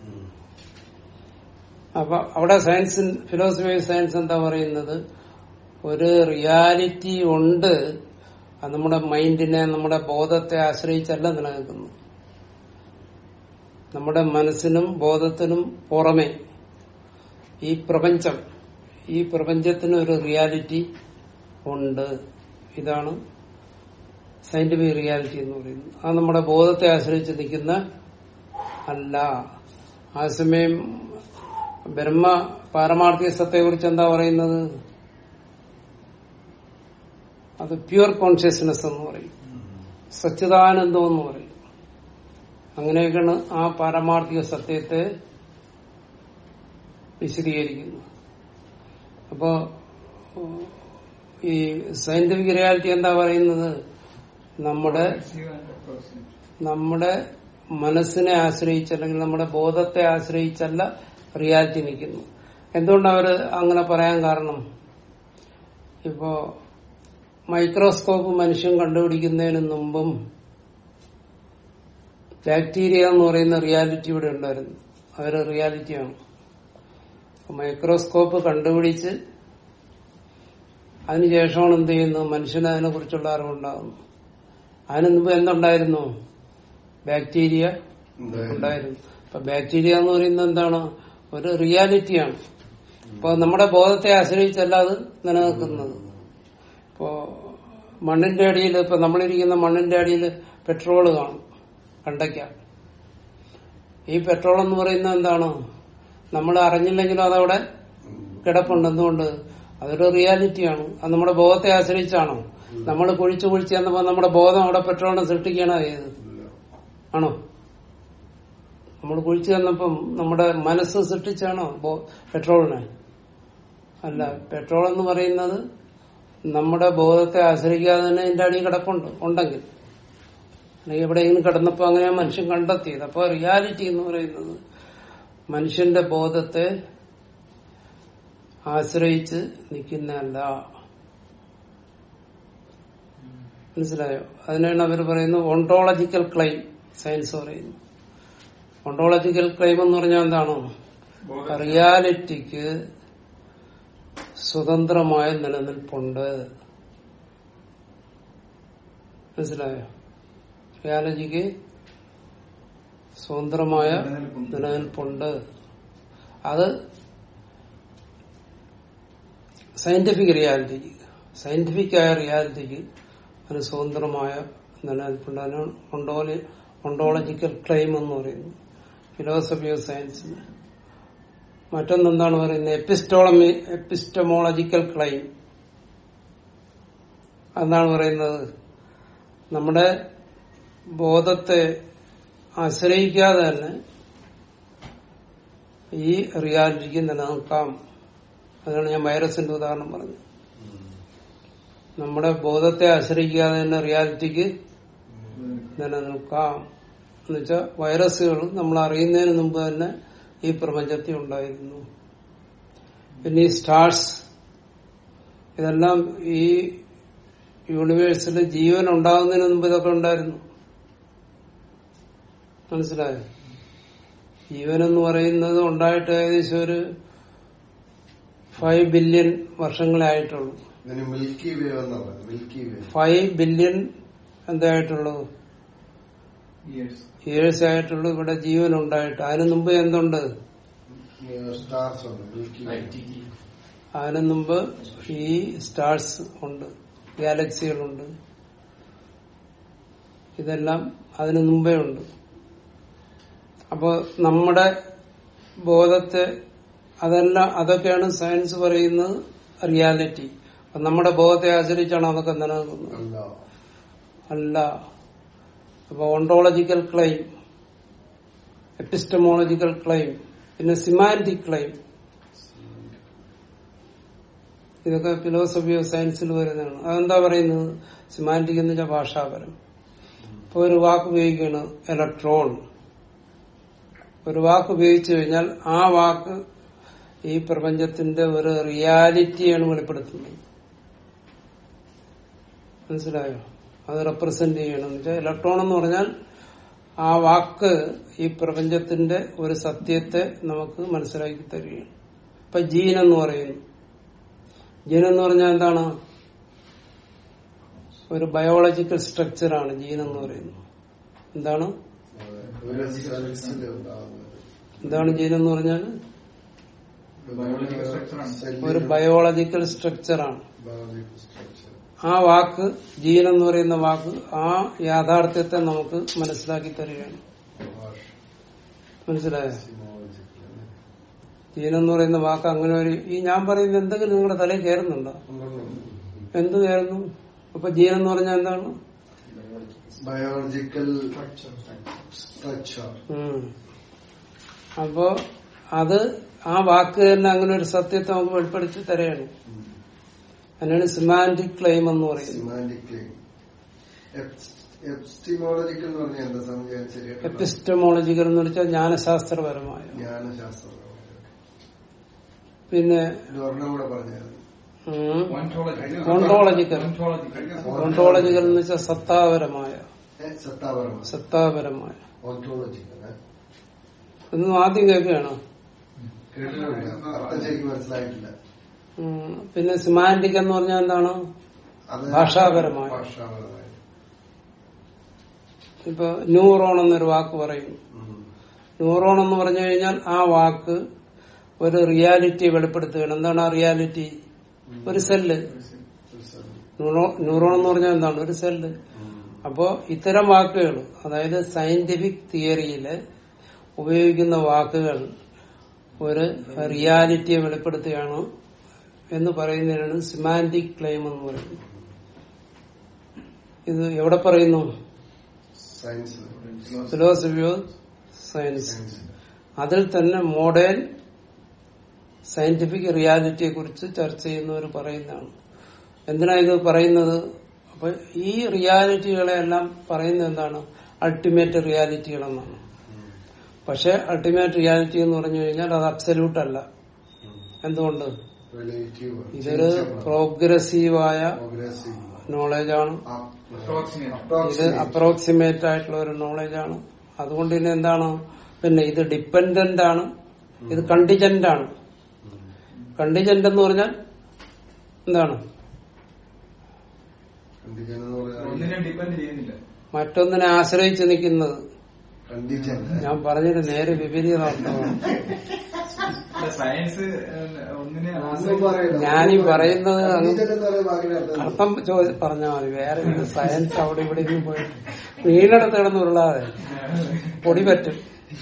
അപ്പൊ അവിടെ സയൻസ് ഫിലോസഫി ഓഫ് സയൻസ് എന്താ പറയുന്നത് ഒരു റിയാലിറ്റി ഉണ്ട് അത് നമ്മുടെ മൈൻഡിനെ നമ്മുടെ ബോധത്തെ ആശ്രയിച്ചല്ല നിലനിൽക്കുന്നു നമ്മുടെ മനസ്സിനും ബോധത്തിനും പുറമെ ഈ പ്രപഞ്ചം ഈ പ്രപഞ്ചത്തിന് ഒരു റിയാലിറ്റി ഉണ്ട് ഇതാണ് സയന്റിഫിക് റിയാലിറ്റി എന്ന് പറയുന്നത് അത് നമ്മുടെ ബോധത്തെ ആശ്രയിച്ച് നിൽക്കുന്ന അല്ല ആ സമയം ബ്രഹ്മ പാരമാർത്ഥിക സത്തയെ കുറിച്ച് എന്താ പറയുന്നത് അത് പ്യുവർ കോൺഷ്യസ്നെസ് എന്ന് പറയും സച്ചിദാനന്ദം എന്ന് പറയും അങ്ങനെയൊക്കെയാണ് ആ പാരമാർത്ഥിക സത്യത്തെ വിശദീകരിക്കുന്നത് അപ്പോ ഉം, ഈ സയന്റിഫിക് റിയാലിറ്റി എന്താ പറയുന്നത് നമ്മുടെ നമ്മുടെ മനസ്സിനെ ആശ്രയിച്ച് അല്ലെങ്കിൽ നമ്മുടെ ബോധത്തെ ആശ്രയിച്ചല്ല റിയാലിറ്റി നിൽക്കുന്നു എന്തുകൊണ്ട് അവര് അങ്ങനെ പറയാൻ കാരണം ഇപ്പോ മൈക്രോസ്കോപ്പ് മനുഷ്യൻ കണ്ടുപിടിക്കുന്നതിന് മുമ്പും ബാക്ടീരിയ എന്ന് പറയുന്ന റിയാലിറ്റി ഇവിടെ ഉണ്ടായിരുന്നു അതൊരു റിയാലിറ്റിയാണ് അപ്പൊ മൈക്രോസ്കോപ്പ് കണ്ടുപിടിച്ച് അതിനുശേഷമാണ് എന്ത് ചെയ്യുന്നത് മനുഷ്യന് അതിനെ കുറിച്ചുള്ള അറിവുണ്ടാകുന്നു അതിന് മുമ്പ് എന്തുണ്ടായിരുന്നു ബാക്ടീരിയ ഉണ്ടായിരുന്നു അപ്പൊ ബാക്ടീരിയ എന്ന് പറയുന്നത് എന്താണ് ഒരു റിയാലിറ്റിയാണ് ഇപ്പൊ നമ്മുടെ ബോധത്തെ ആശ്രയിച്ചല്ല അത് നിലനിൽക്കുന്നത് ഇപ്പോ മണ്ണിന്റെ അടിയിൽ ഇപ്പൊ നമ്മളിരിക്കുന്ന മണ്ണിന്റെ അടിയിൽ പെട്രോൾ കാണും കണ്ടയ്ക്കാം ഈ പെട്രോൾ എന്ന് പറയുന്നത് എന്താണ് നമ്മൾ അറിഞ്ഞില്ലെങ്കിലും അതവിടെ കിടപ്പുണ്ട് എന്തുകൊണ്ട് അതൊരു റിയാലിറ്റിയാണ് അത് നമ്മുടെ ബോധത്തെ ആശ്രയിച്ചാണോ നമ്മൾ കുഴിച്ചു കുഴിച്ച് ചെന്നപ്പോ നമ്മുടെ ബോധം അവിടെ പെട്രോളിനെ സൃഷ്ടിക്കുകയാണോ ചെയ്തത് ആണോ നമ്മൾ കുഴിച്ചു ചെന്നപ്പം നമ്മുടെ മനസ്സ് സൃഷ്ടിച്ചാണോ ബോ- പെട്രോളിനെ അല്ല പെട്രോൾ എന്ന് പറയുന്നത് നമ്മുടെ ബോധത്തെ ആശ്രയിക്കാതെ തന്നെ ഇതിന്റെ അടിയിൽ കിടപ്പുണ്ട് ഉണ്ടെങ്കിൽ അല്ലെങ്കിൽ എവിടെയെങ്കിലും കിടന്നപ്പോ അങ്ങനെ മനുഷ്യൻ കണ്ടെത്തിയത് അപ്പൊ റിയാലിറ്റി എന്ന് പറയുന്നത് മനുഷ്യന്റെ ബോധത്തെ ആശ്രയിച്ച് നിൽക്കുന്നതല്ല മനസ്സിലായോ അതിനാണ് അവർ പറയുന്നത് ഓണ്ടോളജിക്കൽ ക്ലെയിം സയൻസ് പറയുന്നു ഓണ്ടോളജിക്കൽ ക്ലെയിം എന്ന് പറഞ്ഞാൽ എന്താണ് റിയാലിറ്റിക്ക് സ്വതന്ത്രമായ നിലനിൽപ്പുണ്ട് മനസ്സിലായോ റിയാലിറ്റിക്ക് സ്വതന്ത്രമായ നിലനിൽപ്പുണ്ട്. നിലനിൽപ്പുണ്ട് അത് സയന്റിഫിക് റിയാലിറ്റിക്ക് സയന്റിഫിക് ആയ റിയാലിറ്റിക്ക് അതിന് സ്വതന്ത്രമായ നിലനിൽപ്പുണ്ട് അതിനാണ് ഒണ്ടോളി ഒണ്ടോളജിക്കൽ ക്ലെയിം എന്ന് പറയുന്നത് ഫിലോസഫി ഓഫ് സയൻസിന് മറ്റൊന്നെന്താണ് പറയുന്നത് എപ്പിസ്റ്റോളമി എപ്പിസ്റ്റമോളജിക്കൽ ക്ലെയിം എന്താണ് പറയുന്നത് നമ്മുടെ ബോധത്തെ ആശ്രയിക്കാതെ തന്നെ ഈ റിയാലിറ്റിക്ക് നിലനിൽക്കാം അതാണ് ഞാൻ വൈറസിന്റെ ഉദാഹരണം പറഞ്ഞത് നമ്മുടെ ബോധത്തെ ആശ്രയിക്കാതെ തന്നെ റിയാലിറ്റിക്ക് നിലനിൽക്കാം എന്നുവെച്ചാൽ വൈറസുകൾ നമ്മൾ അറിയുന്നതിന് മുമ്പ് തന്നെ ഈ പ്രപഞ്ചത്തിൽ ഉണ്ടായിരുന്നു പിന്നെ ഈ സ്റ്റാർസ് ഇതെല്ലാം ഈ യൂണിവേഴ്സിൽ ജീവൻ ഉണ്ടാകുന്നതിന് മുമ്പ് ഇതൊക്കെ ഉണ്ടായിരുന്നു മനസ്സിലായോ ജീവൻ എന്ന് പറയുന്നത് ഉണ്ടായിട്ട് ഏകദേശം ഒരു ഫൈവ് ബില്യൺ വർഷങ്ങളെ ആയിട്ടുള്ളൂ ഇതിന് മിൽക്കി വേ എന്നാ പറയുന്നത് മിൽക്കി വേ ഫൈവ് ബില്യൺ എന്തായിട്ടുള്ളൂ ഇയേഴ്സ് ഇയേഴ്സ് ആയിട്ടുള്ളൂ ഇവിടെ ജീവൻ ഉണ്ടായിട്ട് അതിനു മുമ്പ് എന്തുണ്ട് സ്റ്റാർസ് ഉണ്ട് മിൽക്കി വേ ഐ.ടി.ടി. അതിനു മുമ്പ് ഈ സ്റ്റാർസ് ഉണ്ട് ഗാലക്സികളുണ്ട് ഇതെല്ലാം അതിനു മുമ്പേ ഉണ്ട് അപ്പൊ നമ്മുടെ ബോധത്തെ അതെല്ലാം അതൊക്കെയാണ് സയൻസ് പറയുന്നത് റിയാലിറ്റി അപ്പൊ നമ്മുടെ ബോധത്തെ ആശ്രയിച്ചാണ് അതൊക്കെ നിലനിൽക്കുന്നത് അല്ല അല്ല അപ്പൊ ഓണ്ടോളജിക്കൽ ക്ലെയിം എപ്പിസ്റ്റമോളജിക്കൽ ക്ലെയിം പിന്നെ സിമാൻറ്റിക് ക്ലെയിം ഇതൊക്കെ ഫിലോസഫി ഓഫ് സയൻസിൽ വരുന്നതാണ് അതെന്താ പറയുന്നത് സിമാൻറ്റിക് എന്ന് വെച്ചാൽ ഭാഷാപരം ഇപ്പൊ ഒരു വാക്ക് ഉപയോഗിക്കുകയാണ് ഇലക്ട്രോൺ ഒരു വാക്ക് ഉപയോഗിച്ചു കഴിഞ്ഞാൽ ആ വാക്ക് ഈ പ്രപഞ്ചത്തിന്റെ ഒരു റിയാലിറ്റിയാണ് വെളിപ്പെടുത്തുന്നത് മനസ്സിലായോ അത് റെപ്രസെന്റ് ചെയ്യണം എന്ന് വെച്ചാൽ ഇലക്ട്രോൺ എന്ന് പറഞ്ഞാൽ ആ വാക്ക് ഈ പ്രപഞ്ചത്തിന്റെ ഒരു സത്യത്തെ നമുക്ക് മനസ്സിലാക്കി തരികയാണ് ഇപ്പൊ ജീൻ എന്ന് പറയുന്നു ജീൻ എന്ന് പറഞ്ഞാൽ എന്താണ് ഒരു ബയോളജിക്കൽ സ്ട്രക്ചറാണ് ജീൻ എന്ന് പറയുന്നത് എന്താണ് ഒരു സെൽസിൽ ഉണ്ടാകുന്നത് എന്താണ് ജീൻ എന്ന് പറഞ്ഞാൽ ബയോളജിക്കൽ സ്ട്രക്ചറാണ് സെല്ലിൽ ഒരു ബയോളജിക്കൽ സ്ട്രക്ചറാണ് ബയോളജിക്കൽ സ്ട്രക്ചർ ആ വാക്ക് ജീൻ എന്ന് പറയുന്ന വാക്ക് ആ യാഥാർത്ഥ്യത്തെ നമുക്ക് മനസ്സിലാക്കി തരികയാണ് മനസ്സിലായോ ജീൻ എന്ന് പറയുന്ന വാക്ക് അങ്ങനെ ഒരു ഈ ഞാൻ പറയുന്ന എന്തെങ്കിലും നിങ്ങളുടെ തലയിൽ കയറുന്നുണ്ടോ എന്ത് കയറുന്നു അപ്പൊ ജീൻ എന്ന് പറഞ്ഞാൽ എന്താണ് ബയോളജിക്കൽ സ്ട്രക്ചർ ഉം. അപ്പോ അത് ആ വാക്ക് തന്നെ അങ്ങനെ ഒരു സത്യത്തെ നമുക്ക് വെളിപ്പെടുത്തി തരികയാണ് അതിനാണ് സിമാൻറ്റിക് ക്ലെയിം എന്ന് പറയുന്നത് സിമാൻറ്റിക്കലി എപ്സ്റ്റിമോളജിക്കൽ എന്ന് പറഞ്ഞാൽ എന്താ സംഖ്യ ശരിയായിട്ട് എപ്പിസ്റ്റമോളജിക്കൽ എന്ന് വെച്ചാൽ ജ്ഞാനശാസ്ത്രപരമായ ജ്ഞാനശാസ്ത്രം പിന്നെ ഇത് ഒരെണ്ണം കൂടെ പറഞ്ഞായിരുന്നു ഉം, ഓൺടോളജി ഓണ്ടോളജിക്കൽ ഓൺടോളജി ഓണ്ടോളജിക്കൽ എന്ന് വെച്ചാൽ സത്താപരമായ ഏ, സത്താപരമാണ് സത്താപരമായ ഓൺടോളജിക്കൽ ഇതൊന്നും ആദ്യം കേൾക്കുകയാണോ കേട്ടിട്ടില്ല അർത്ഥം ശരിക്കും മനസ്സിലായിട്ടില്ല ഉം, പിന്നെ സിമാൻറ്റിക് എന്ന് പറഞ്ഞാൽ എന്താണ് അത് ഭാഷാപരമായ. ഭാഷാപരമായ ഇപ്പൊ ന്യൂറോൺ എന്നൊരു വാക്ക് പറയും ഉം. ന്യൂറോൺ എന്ന് പറഞ്ഞു കഴിഞ്ഞാൽ ആ വാക്ക് ഒരു റിയാലിറ്റി വെളിപ്പെടുത്തുകയാണ് എന്താണ് ആ റിയാലിറ്റി ഒരു സെല്ല് ന്യൂറോ- ന്യൂറോൺ എന്ന് പറഞ്ഞാൽ എന്താണ് ഒരു സെല്ല് അപ്പോ ഇത്തരം വാക്കുകൾ അതായത് സയന്റിഫിക് തിയറിയില് ഉപയോഗിക്കുന്ന വാക്കുകൾ ഒരു റിയാലിറ്റിയെ വെളിപ്പെടുത്തുകയാണ് എന്ന് പറയുന്നതിനാണ് സിമാൻറ്റിക് ക്ലെയിം എന്ന് പറയുന്നത് ഇത് എവിടെ പറയുന്നു സയൻസ് ഫിലോസഫി ഓഫ് സയൻസ് അതിൽ തന്നെ മോഡേൺ സയന്റിഫിക് റിയാലിറ്റിയെ കുറിച്ച് ചർച്ച ചെയ്യുന്നവർ പറയുന്നതാണ് എന്തിനാ ഇത് പറയുന്നത് അപ്പൊ ഈ റിയാലിറ്റികളെല്ലാം പറയുന്നത് എന്താണ് അൾട്ടിമേറ്റ് റിയാലിറ്റികളെന്നാണ് പക്ഷെ അൾട്ടിമേറ്റ് റിയാലിറ്റി എന്ന് പറഞ്ഞു കഴിഞ്ഞാൽ അത് അബ്സല്യൂട്ട് അല്ല എന്തുകൊണ്ട് റിലേറ്റീവ് ഇതൊരു പ്രോഗ്രസീവായ പ്രോഗ്രസീവ് നോളജാണ് ഇത് അപ്രോക്സിമേറ്റ് ആയിട്ടുള്ള ഒരു നോളജാണ് അതുകൊണ്ട് തന്നെ എന്താണ് പിന്നെ ഇത് ഡിപ്പെൻഡന്റ് ആണ് ഇത് കണ്ടിജന്റ് ആണ് കണ്ടിജന്റ് എന്ന് പറഞ്ഞാൽ എന്താണ് ഒന്നിനെ ഡിപ്പെൻഡ് ചെയ്യുന്നില്ല മറ്റൊന്നിനെ ആശ്രയിച്ച് നിൽക്കുന്നത് കണ്ടീഷൻ ഞാൻ പറഞ്ഞത് നേരെ വിപരീത അർത്ഥമാണ് സയൻസ് ഒന്നിനെ ഒന്നും പറയില്ല ഞാനീ പറയുന്നത് അങ്ങ് കണ്ടീഷൻ എന്ന് പറയുന്ന വാക്കിന്റെ അർത്ഥം അർത്ഥം ചോദി പറഞ്ഞാൽ മതി വേറെ ഇത് സയൻസ് അവിടെ ഇവിടെ ഇരുന്ന് പോയി വീണെടുത്ത് കിടന്ന് ഉരുളാതെ പൊടി പറ്റും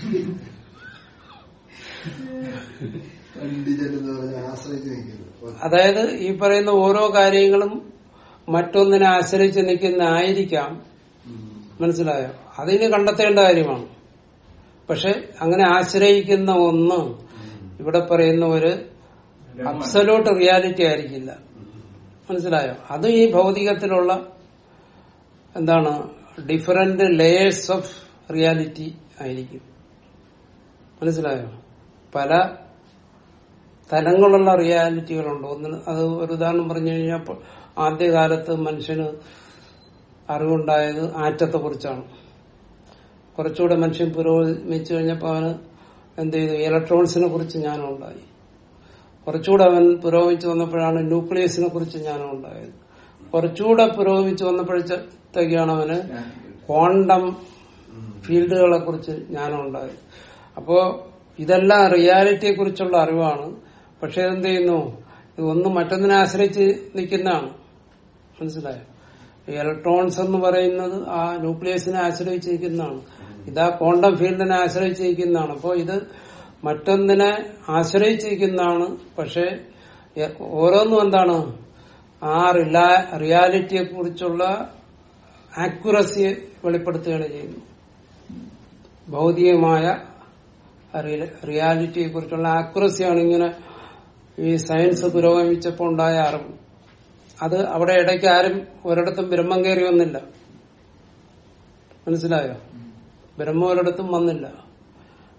കണ്ടീഷൻ എന്ന് പറഞ്ഞാൽ ആശ്രയിച്ച് നിൽക്കുന്നത് അതായത് ഈ പറയുന്ന ഓരോ കാര്യങ്ങളും മറ്റൊന്നിനെ ആശ്രയിച്ച് നിൽക്കുന്ന ആയിരിക്കാം മനസ്സിലായോ അതിന് കണ്ടെത്തേണ്ട കാര്യമാണ് പക്ഷെ അങ്ങനെ ആശ്രയിക്കുന്ന ഒന്ന് ഇവിടെ പറയുന്ന ഒരു അബ്സലൂട്ട് റിയാലിറ്റി ആയിരിക്കില്ല മനസ്സിലായോ അത് ഈ ഭൗതികത്തിലുള്ള എന്താണ് ഡിഫറെന്റ് ലേയേഴ്സ് ഓഫ് റിയാലിറ്റി ആയിരിക്കും മനസ്സിലായോ പല തലങ്ങളുള്ള റിയാലിറ്റികളുണ്ട് ഒന്നിന് അത് ഒരു ഉദാഹരണം പറഞ്ഞു കഴിഞ്ഞാൽ ഇപ്പൊ ആദ്യകാലത്ത് മനുഷ്യന് അറിവുണ്ടായത് ആറ്റത്തെ കുറിച്ചാണ് കുറച്ചുകൂടെ മനുഷ്യൻ പുരോഗമിച്ചു കഴിഞ്ഞപ്പോൾ അവന് എന്ത് ചെയ്തു ഇലക്ട്രോൺസിനെ കുറിച്ച് ജ്ഞാനം ഉണ്ടായി കുറച്ചുകൂടെ അവൻ പുരോഗമിച്ചു വന്നപ്പോഴാണ് ന്യൂക്ലിയസിനെ കുറിച്ച് ജ്ഞാനം ഉണ്ടായത് കുറച്ചുകൂടെ പുരോഗമിച്ചു വന്നപ്പോഴത്തേക്കാണ് അവന് ക്വാണ്ടം ഫീൽഡുകളെ കുറിച്ച് ജ്ഞാനം ഉണ്ടായത് അപ്പോ ഇതെല്ലാം റിയാലിറ്റിയെ കുറിച്ചുള്ള അറിവാണ് പക്ഷെ എന്ത് ചെയ്യുന്നു ഇത് ഒന്ന് മറ്റൊന്നിനെ ആശ്രയിച്ച് നിൽക്കുന്നതാണ് മനസ്സിലായോ ഈ ഇലക്ട്രോൺസ് എന്ന് പറയുന്നത് ആ ന്യൂക്ലിയസിനെ ആശ്രയിച്ച് നിൽക്കുന്നതാണ് ഇത് ആ ക്വാണ്ടം ഫീൽഡിനെ ആശ്രയിച്ച് നിൽക്കുന്നതാണ് അപ്പോൾ ഇത് മറ്റൊന്നിനെ ആശ്രയിച്ചിരിക്കുന്നതാണ് പക്ഷെ എ- ഓരോന്നും എന്താണ് ആ റിയാലിറ്റിയെ കുറിച്ചുള്ള ആക്യുറസിയെ വെളിപ്പെടുത്തുകയാണ് ചെയ്യുന്നത് ഭൗതികമായ റിയാലിറ്റിയെ കുറിച്ചുള്ള ആക്യുറസിയാണ് ഇങ്ങനെ ഈ സയൻസ് പുരോഗമിച്ചപ്പോൾ ഉണ്ടായ അറിവ് അത് അവിടെ ഇടയ്ക്ക് ആരും ഒരിടത്തും ബ്രഹ്മം കയറി വന്നില്ല മനസ്സിലായോ ബ്രഹ്മം ഒരിടത്തും വന്നില്ല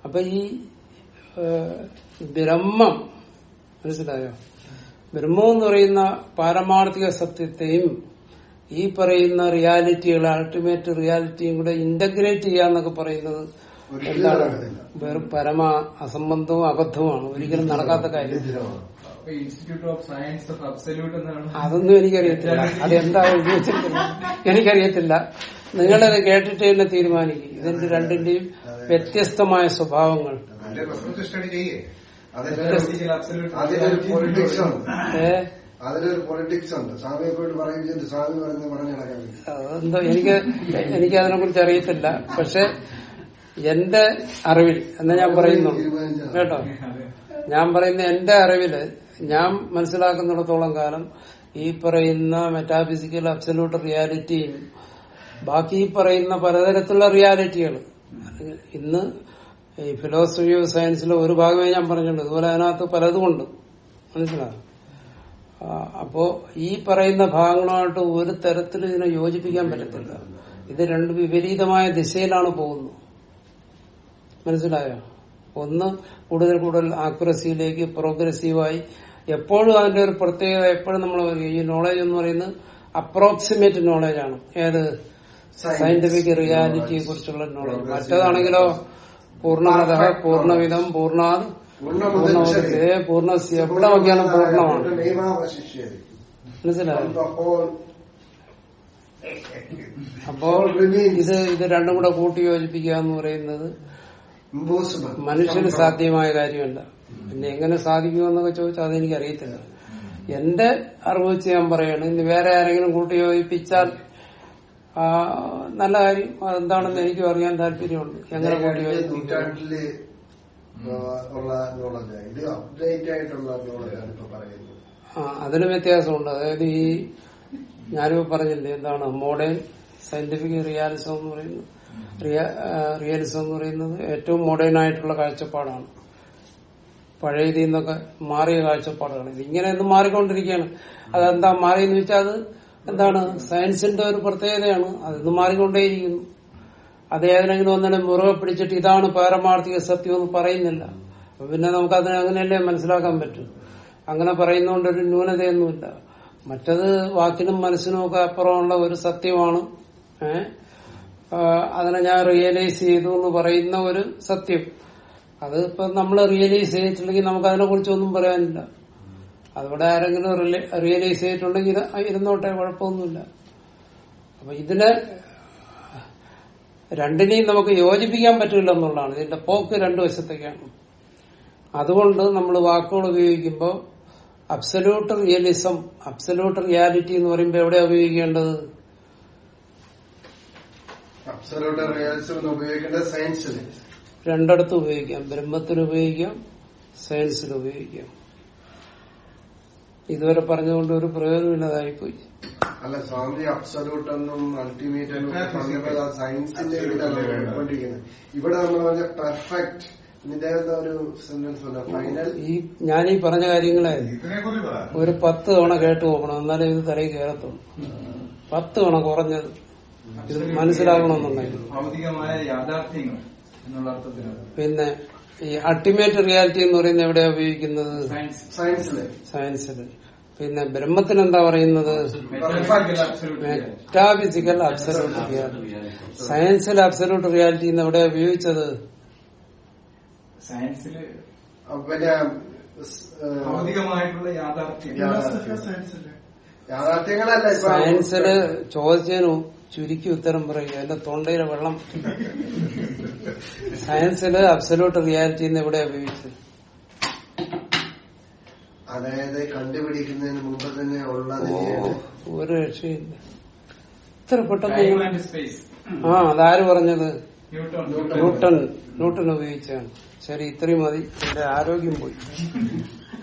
അപ്പൊ ഈ ഏ, ബ്രഹ്മം മനസ്സിലായോ ബ്രഹ്മം എന്ന് പറയുന്ന പാരമാർത്ഥിക സത്യത്തെയും ഈ പറയുന്ന റിയാലിറ്റികൾ അൾട്ടിമേറ്റ് റിയാലിറ്റിയും കൂടെ ഇന്റഗ്രേറ്റ് ചെയ്യാന്നൊക്കെ പറയുന്നത് ഒരിക്കലും എന്താണ് നടക്കത്തില്ല. വെറും പരമ അസംബന്ധവും അബദ്ധവുമാണ് ഒരിക്കലും നടക്കാത്ത കാര്യം വിചിത്രമാണ്. അപ്പൊ institute of science of absolute എന്നാണ് അതൊന്നും എനിക്കറിയത്തില്ല അതെന്താ എഴുതി വെച്ചിരിക്കുന്നത് എനിക്കറിയത്തില്ല നിങ്ങളത് കേട്ടിട്ട് തന്നെ തീരുമാനിക്കും ഇതിന്റെ രണ്ടിന്റെയും വ്യത്യസ്തമായ സ്വഭാവങ്ങൾ അതിന്റെ റെഫറൻസ് സ്റ്റഡി ചെയ്യേ അതിലൊരു അബ്സല്യൂട്ട് അതിലൊരു പൊളിറ്റിക്സ് ഉണ്ട് ഏ അതിലൊരു പൊളിറ്റിക്സ് ഉണ്ട് സ്വാമിയെ പോയിട്ട് പറയുന്നത് സ്വാമി പറയുന്നത് പറഞ്ഞു നടക്കാൻ വേണ്ടി. അതെന്തോ എനിക്ക് എനിക്ക് അതിനെ കുറിച്ച് അറിയത്തില്ല പക്ഷെ എന്റെ അറിവിൽ എന്ന് ഞാൻ പറയുന്നു കേട്ടോ ഞാൻ പറയുന്ന എന്റെ അറിവില് ഞാൻ മനസ്സിലാക്കുന്നിടത്തോളം കാലം ഈ പറയുന്ന മെറ്റാഫിസിക്കൽ അബ്സല്യൂട്ട് റിയാലിറ്റിയും ബാക്കി ഈ പറയുന്ന പലതരത്തിലുള്ള റിയാലിറ്റികൾ ഇന്ന് ഈ ഫിലോസഫി ഓഫ് സയൻസിലെ ഒരു ഭാഗമേ ഞാൻ പറഞ്ഞിട്ടുണ്ട് ഇതുപോലെ അതിനകത്ത് പലതുമുണ്ട് മനസ്സിലായോ ആ, അപ്പോ ഈ പറയുന്ന ഭാഗങ്ങളുമായിട്ട് ഒരു തരത്തിലും ഇതിനെ യോജിപ്പിക്കാൻ പറ്റത്തില്ല ഇത് രണ്ട് വിപരീതമായ ദിശയിലാണ് പോകുന്നത് മനസ്സിലായോ ഒന്ന് കൂടുതൽ കൂടുതൽ ആക്യുറസിയിലേക്ക് പ്രോഗ്രസീവായി എപ്പോഴും അതിന്റെ ഒരു പ്രത്യേകത എപ്പോഴും നമ്മൾ ഈ നോളജ് എന്ന് പറയുന്നത് അപ്രോക്സിമേറ്റ് നോളജ് ആണ് ഏത് സയന്റിഫിക് റിയാലിറ്റിയെ കുറിച്ചുള്ള നോളജ് മറ്റേതാണെങ്കിലോ പൂർണ്ണമത പൂർണ്ണവിധം പൂർണ്ണാത് പൂർണ്ണമതേ പൂർണ്ണസ്യ എവിടെ നോക്കിയാലും പൂർണ്ണമാണ് നിയമാവശിഷ്യത് മനസ്സിലായോ ഹോൾ അപ്പോ ഇത് ഇത് രണ്ടും കൂടെ കൂട്ടി യോജിപ്പിക്കുക എന്ന് പറയുന്നത് ഇമ്പോസിബിൾ മനുഷ്യന് സാധ്യമായ കാര്യമല്ല പിന്നെ എങ്ങനെ സാധിക്കുമെന്നൊക്കെ ചോദിച്ചാൽ അതെനിക്ക് അറിയത്തില്ല എന്റെ അറിവ് വെച്ച് ഞാൻ പറയാണ് ഇനി വേറെ ആരെങ്കിലും കൂട്ടി യോജിപ്പിച്ചാൽ ആ, നല്ല കാര്യം അതെന്താണെന്ന് എനിക്കും അറിയാൻ താല്പര്യമുണ്ട് എങ്ങനെ കൂട്ടി യോജിപ്പിക്കുക നൂറ്റാണ്ടില് ആ, ഉള്ള നോളജ് ഇത് അപ്ഡേറ്റ് ആയിട്ടുള്ള നോളജാണ് ഇപ്പൊ പറയുന്നത് ആ അതിന് വ്യത്യാസമുണ്ട് അതായത് ഈ ഞാനിപ്പോ പറഞ്ഞില്ലേ എന്താണ് മോഡേൺ സയന്റിഫിക് റിയാലിസം എന്ന് പറയുന്നത് റിയ- ആ, റിയലിസം എന്ന് പറയുന്നത് ഏറ്റവും മോഡേൺ ആയിട്ടുള്ള കാഴ്ചപ്പാടാണ് പഴയ ഇതിൽ നിന്നൊക്കെ മാറിയ കാഴ്ചപ്പാടാണ് ഇതിങ്ങനെ ഒന്നും മാറിക്കൊണ്ടിരിക്കുകയാണ് അതെന്താ മാറിയെന്ന് വെച്ചാൽ അത് എന്താണ് സയൻസിന്റെ ഒരു പ്രത്യേകതയാണ് അതിന്ന് മാറിക്കൊണ്ടേയിരിക്കുന്നു അത് ഏതെങ്കിലും ഒന്നിനെ മുറുകെ പിടിച്ചിട്ട് ഇതാണ് പാരമാർത്ഥിക സത്യം എന്ന് പറയുന്നില്ല അപ്പൊ പിന്നെ നമുക്ക് അതിനെ അങ്ങനെയല്ലേ മനസ്സിലാക്കാൻ പറ്റും അങ്ങനെ പറയുന്നതുകൊണ്ട് ഒരു ന്യൂനതയൊന്നുമില്ല മറ്റത് വാക്കിനും മനസ്സിനും ഒക്കെ അപ്പുറമുള്ള ഒരു സത്യമാണ് ഏഹ് അതിനെ ഞാൻ റിയലൈസ് ചെയ്തു എന്ന് പറയുന്ന ഒരു സത്യം അത് ഇപ്പൊ നമ്മൾ റിയലൈസ് ചെയ്തിട്ടില്ലെങ്കിൽ നമുക്ക് അതിനെ കുറിച്ചൊന്നും പറയാനില്ല അതിവിടെ ആരെങ്കിലും റിയലൈസ് ചെയ്തിട്ടുണ്ടെങ്കിൽ ഇത് ഇരുന്നോട്ടെ കുഴപ്പമൊന്നുമില്ല അപ്പൊ ഇതിനെ രണ്ടിനെയും നമുക്ക് യോജിപ്പിക്കാൻ പറ്റില്ല എന്നുള്ളതാണ് ഇതിന്റെ പോക്ക് രണ്ടു വശത്തേക്കാണ് അതുകൊണ്ട് നമ്മൾ വാക്കുകൾ ഉപയോഗിക്കുമ്പോൾ അബ്സല്യൂട്ട് റിയലിസം അബ്സല്യൂട്ട് റിയാലിറ്റി എന്ന് പറയുമ്പോൾ എവിടെ ഉപയോഗിക്കേണ്ടത് അബ്സലൂട്ട് റിയാലിസം എന്ന് ഉപയോഗിക്കേണ്ടത് സയൻസിൽ രണ്ടിടത്തും ഉപയോഗിക്കാം ബ്രഹ്മത്തിന് ഉപയോഗിക്കാം സയൻസിൽ ഉപയോഗിക്കാം ഇതുവരെ പറഞ്ഞുകൊണ്ട് ഒരു പ്രയോജനമില്ലാതായിപ്പോയി അല്ല സ്വാമി അബ്സലൂട്ട് എന്നും അൾട്ടിമേറ്റ് എന്നും ഒക്കെ പറഞ്ഞപ്പോൾ അത് സയൻസിന്റെ ഇതിലാണ് ഉൾക്കൊണ്ടിരിക്കുന്നത് ഇവിടെ നമ്മൾ പറഞ്ഞ പെർഫെക്റ്റ് ഇതിന്റെ ഒരു സെന്റൻസ് ഉണ്ട് ഫൈനൽ ഈ ഞാൻ ഈ പറഞ്ഞ കാര്യങ്ങളെ ഇതിനെ കുറിച്ച് പറ ഒരു പത്ത് തവണ കേട്ടു നോക്കണം എന്നാലേ ഇത് തലയിൽ കയറത്തുള്ളൂ പത്ത് തവണ കുറഞ്ഞത് ഇത് മനസ്സിലാകണമെന്നുണ്ടെങ്കിൽ ഭൗതികമായ യാഥാർത്ഥ്യങ്ങൾ എന്നുള്ള അർത്ഥത്തിലാണ് പിന്നെ ഈ അൾട്ടിമേറ്റ് റിയാലിറ്റി എന്ന് പറയുന്നത് എവിടെയാ ഉപയോഗിക്കുന്നത് സയൻസ് സയൻസിലെ സയൻസിൽ പിന്നെ ബ്രഹ്മത്തിന് എന്താ പറയുന്നത് metaphysical absolute metaphysical absolute reality സയൻസിൽ അബ്സല്യൂട്ട് റിയാലിറ്റി എന്ന് എവിടെയാ ഉപയോഗിച്ചത് സയൻസില് പിന്നെ ഭൗതികമായിട്ടുള്ള യാഥാർത്ഥ്യം യാഥാർത്ഥ്യങ്ങളല്ല ഇപ്പൊ സയൻസില് ചോദിച്ചതിന് ചുരുക്കി ഉത്തരം പറയുക എന്റെ തൊണ്ടയിലെ വെള്ളം സയൻസില് അബ്സല്യൂട്ട് റിയാലിറ്റി എന്ന് എവിടെയാ ഉപയോഗിച്ചത് അതായത് കണ്ടുപിടിക്കുന്നതിന് മുമ്പ് തന്നെ ഓ ഉള്ളതിനെയാണ് ഒരു രക്ഷയില്ല ഇത്ര പെട്ടെന്ന് ടൈം നിങ്ങൾ- ആൻഡ് സ്പേസ് ആ അതാര് പറഞ്ഞത് ന്യൂട്ടൺ ന്യൂട്ടൺ ന്യൂട്ടൺ ഉപയോഗിച്ചാണ് ശരി ഇത്രയും മതി എന്റെ ആരോഗ്യം പോയി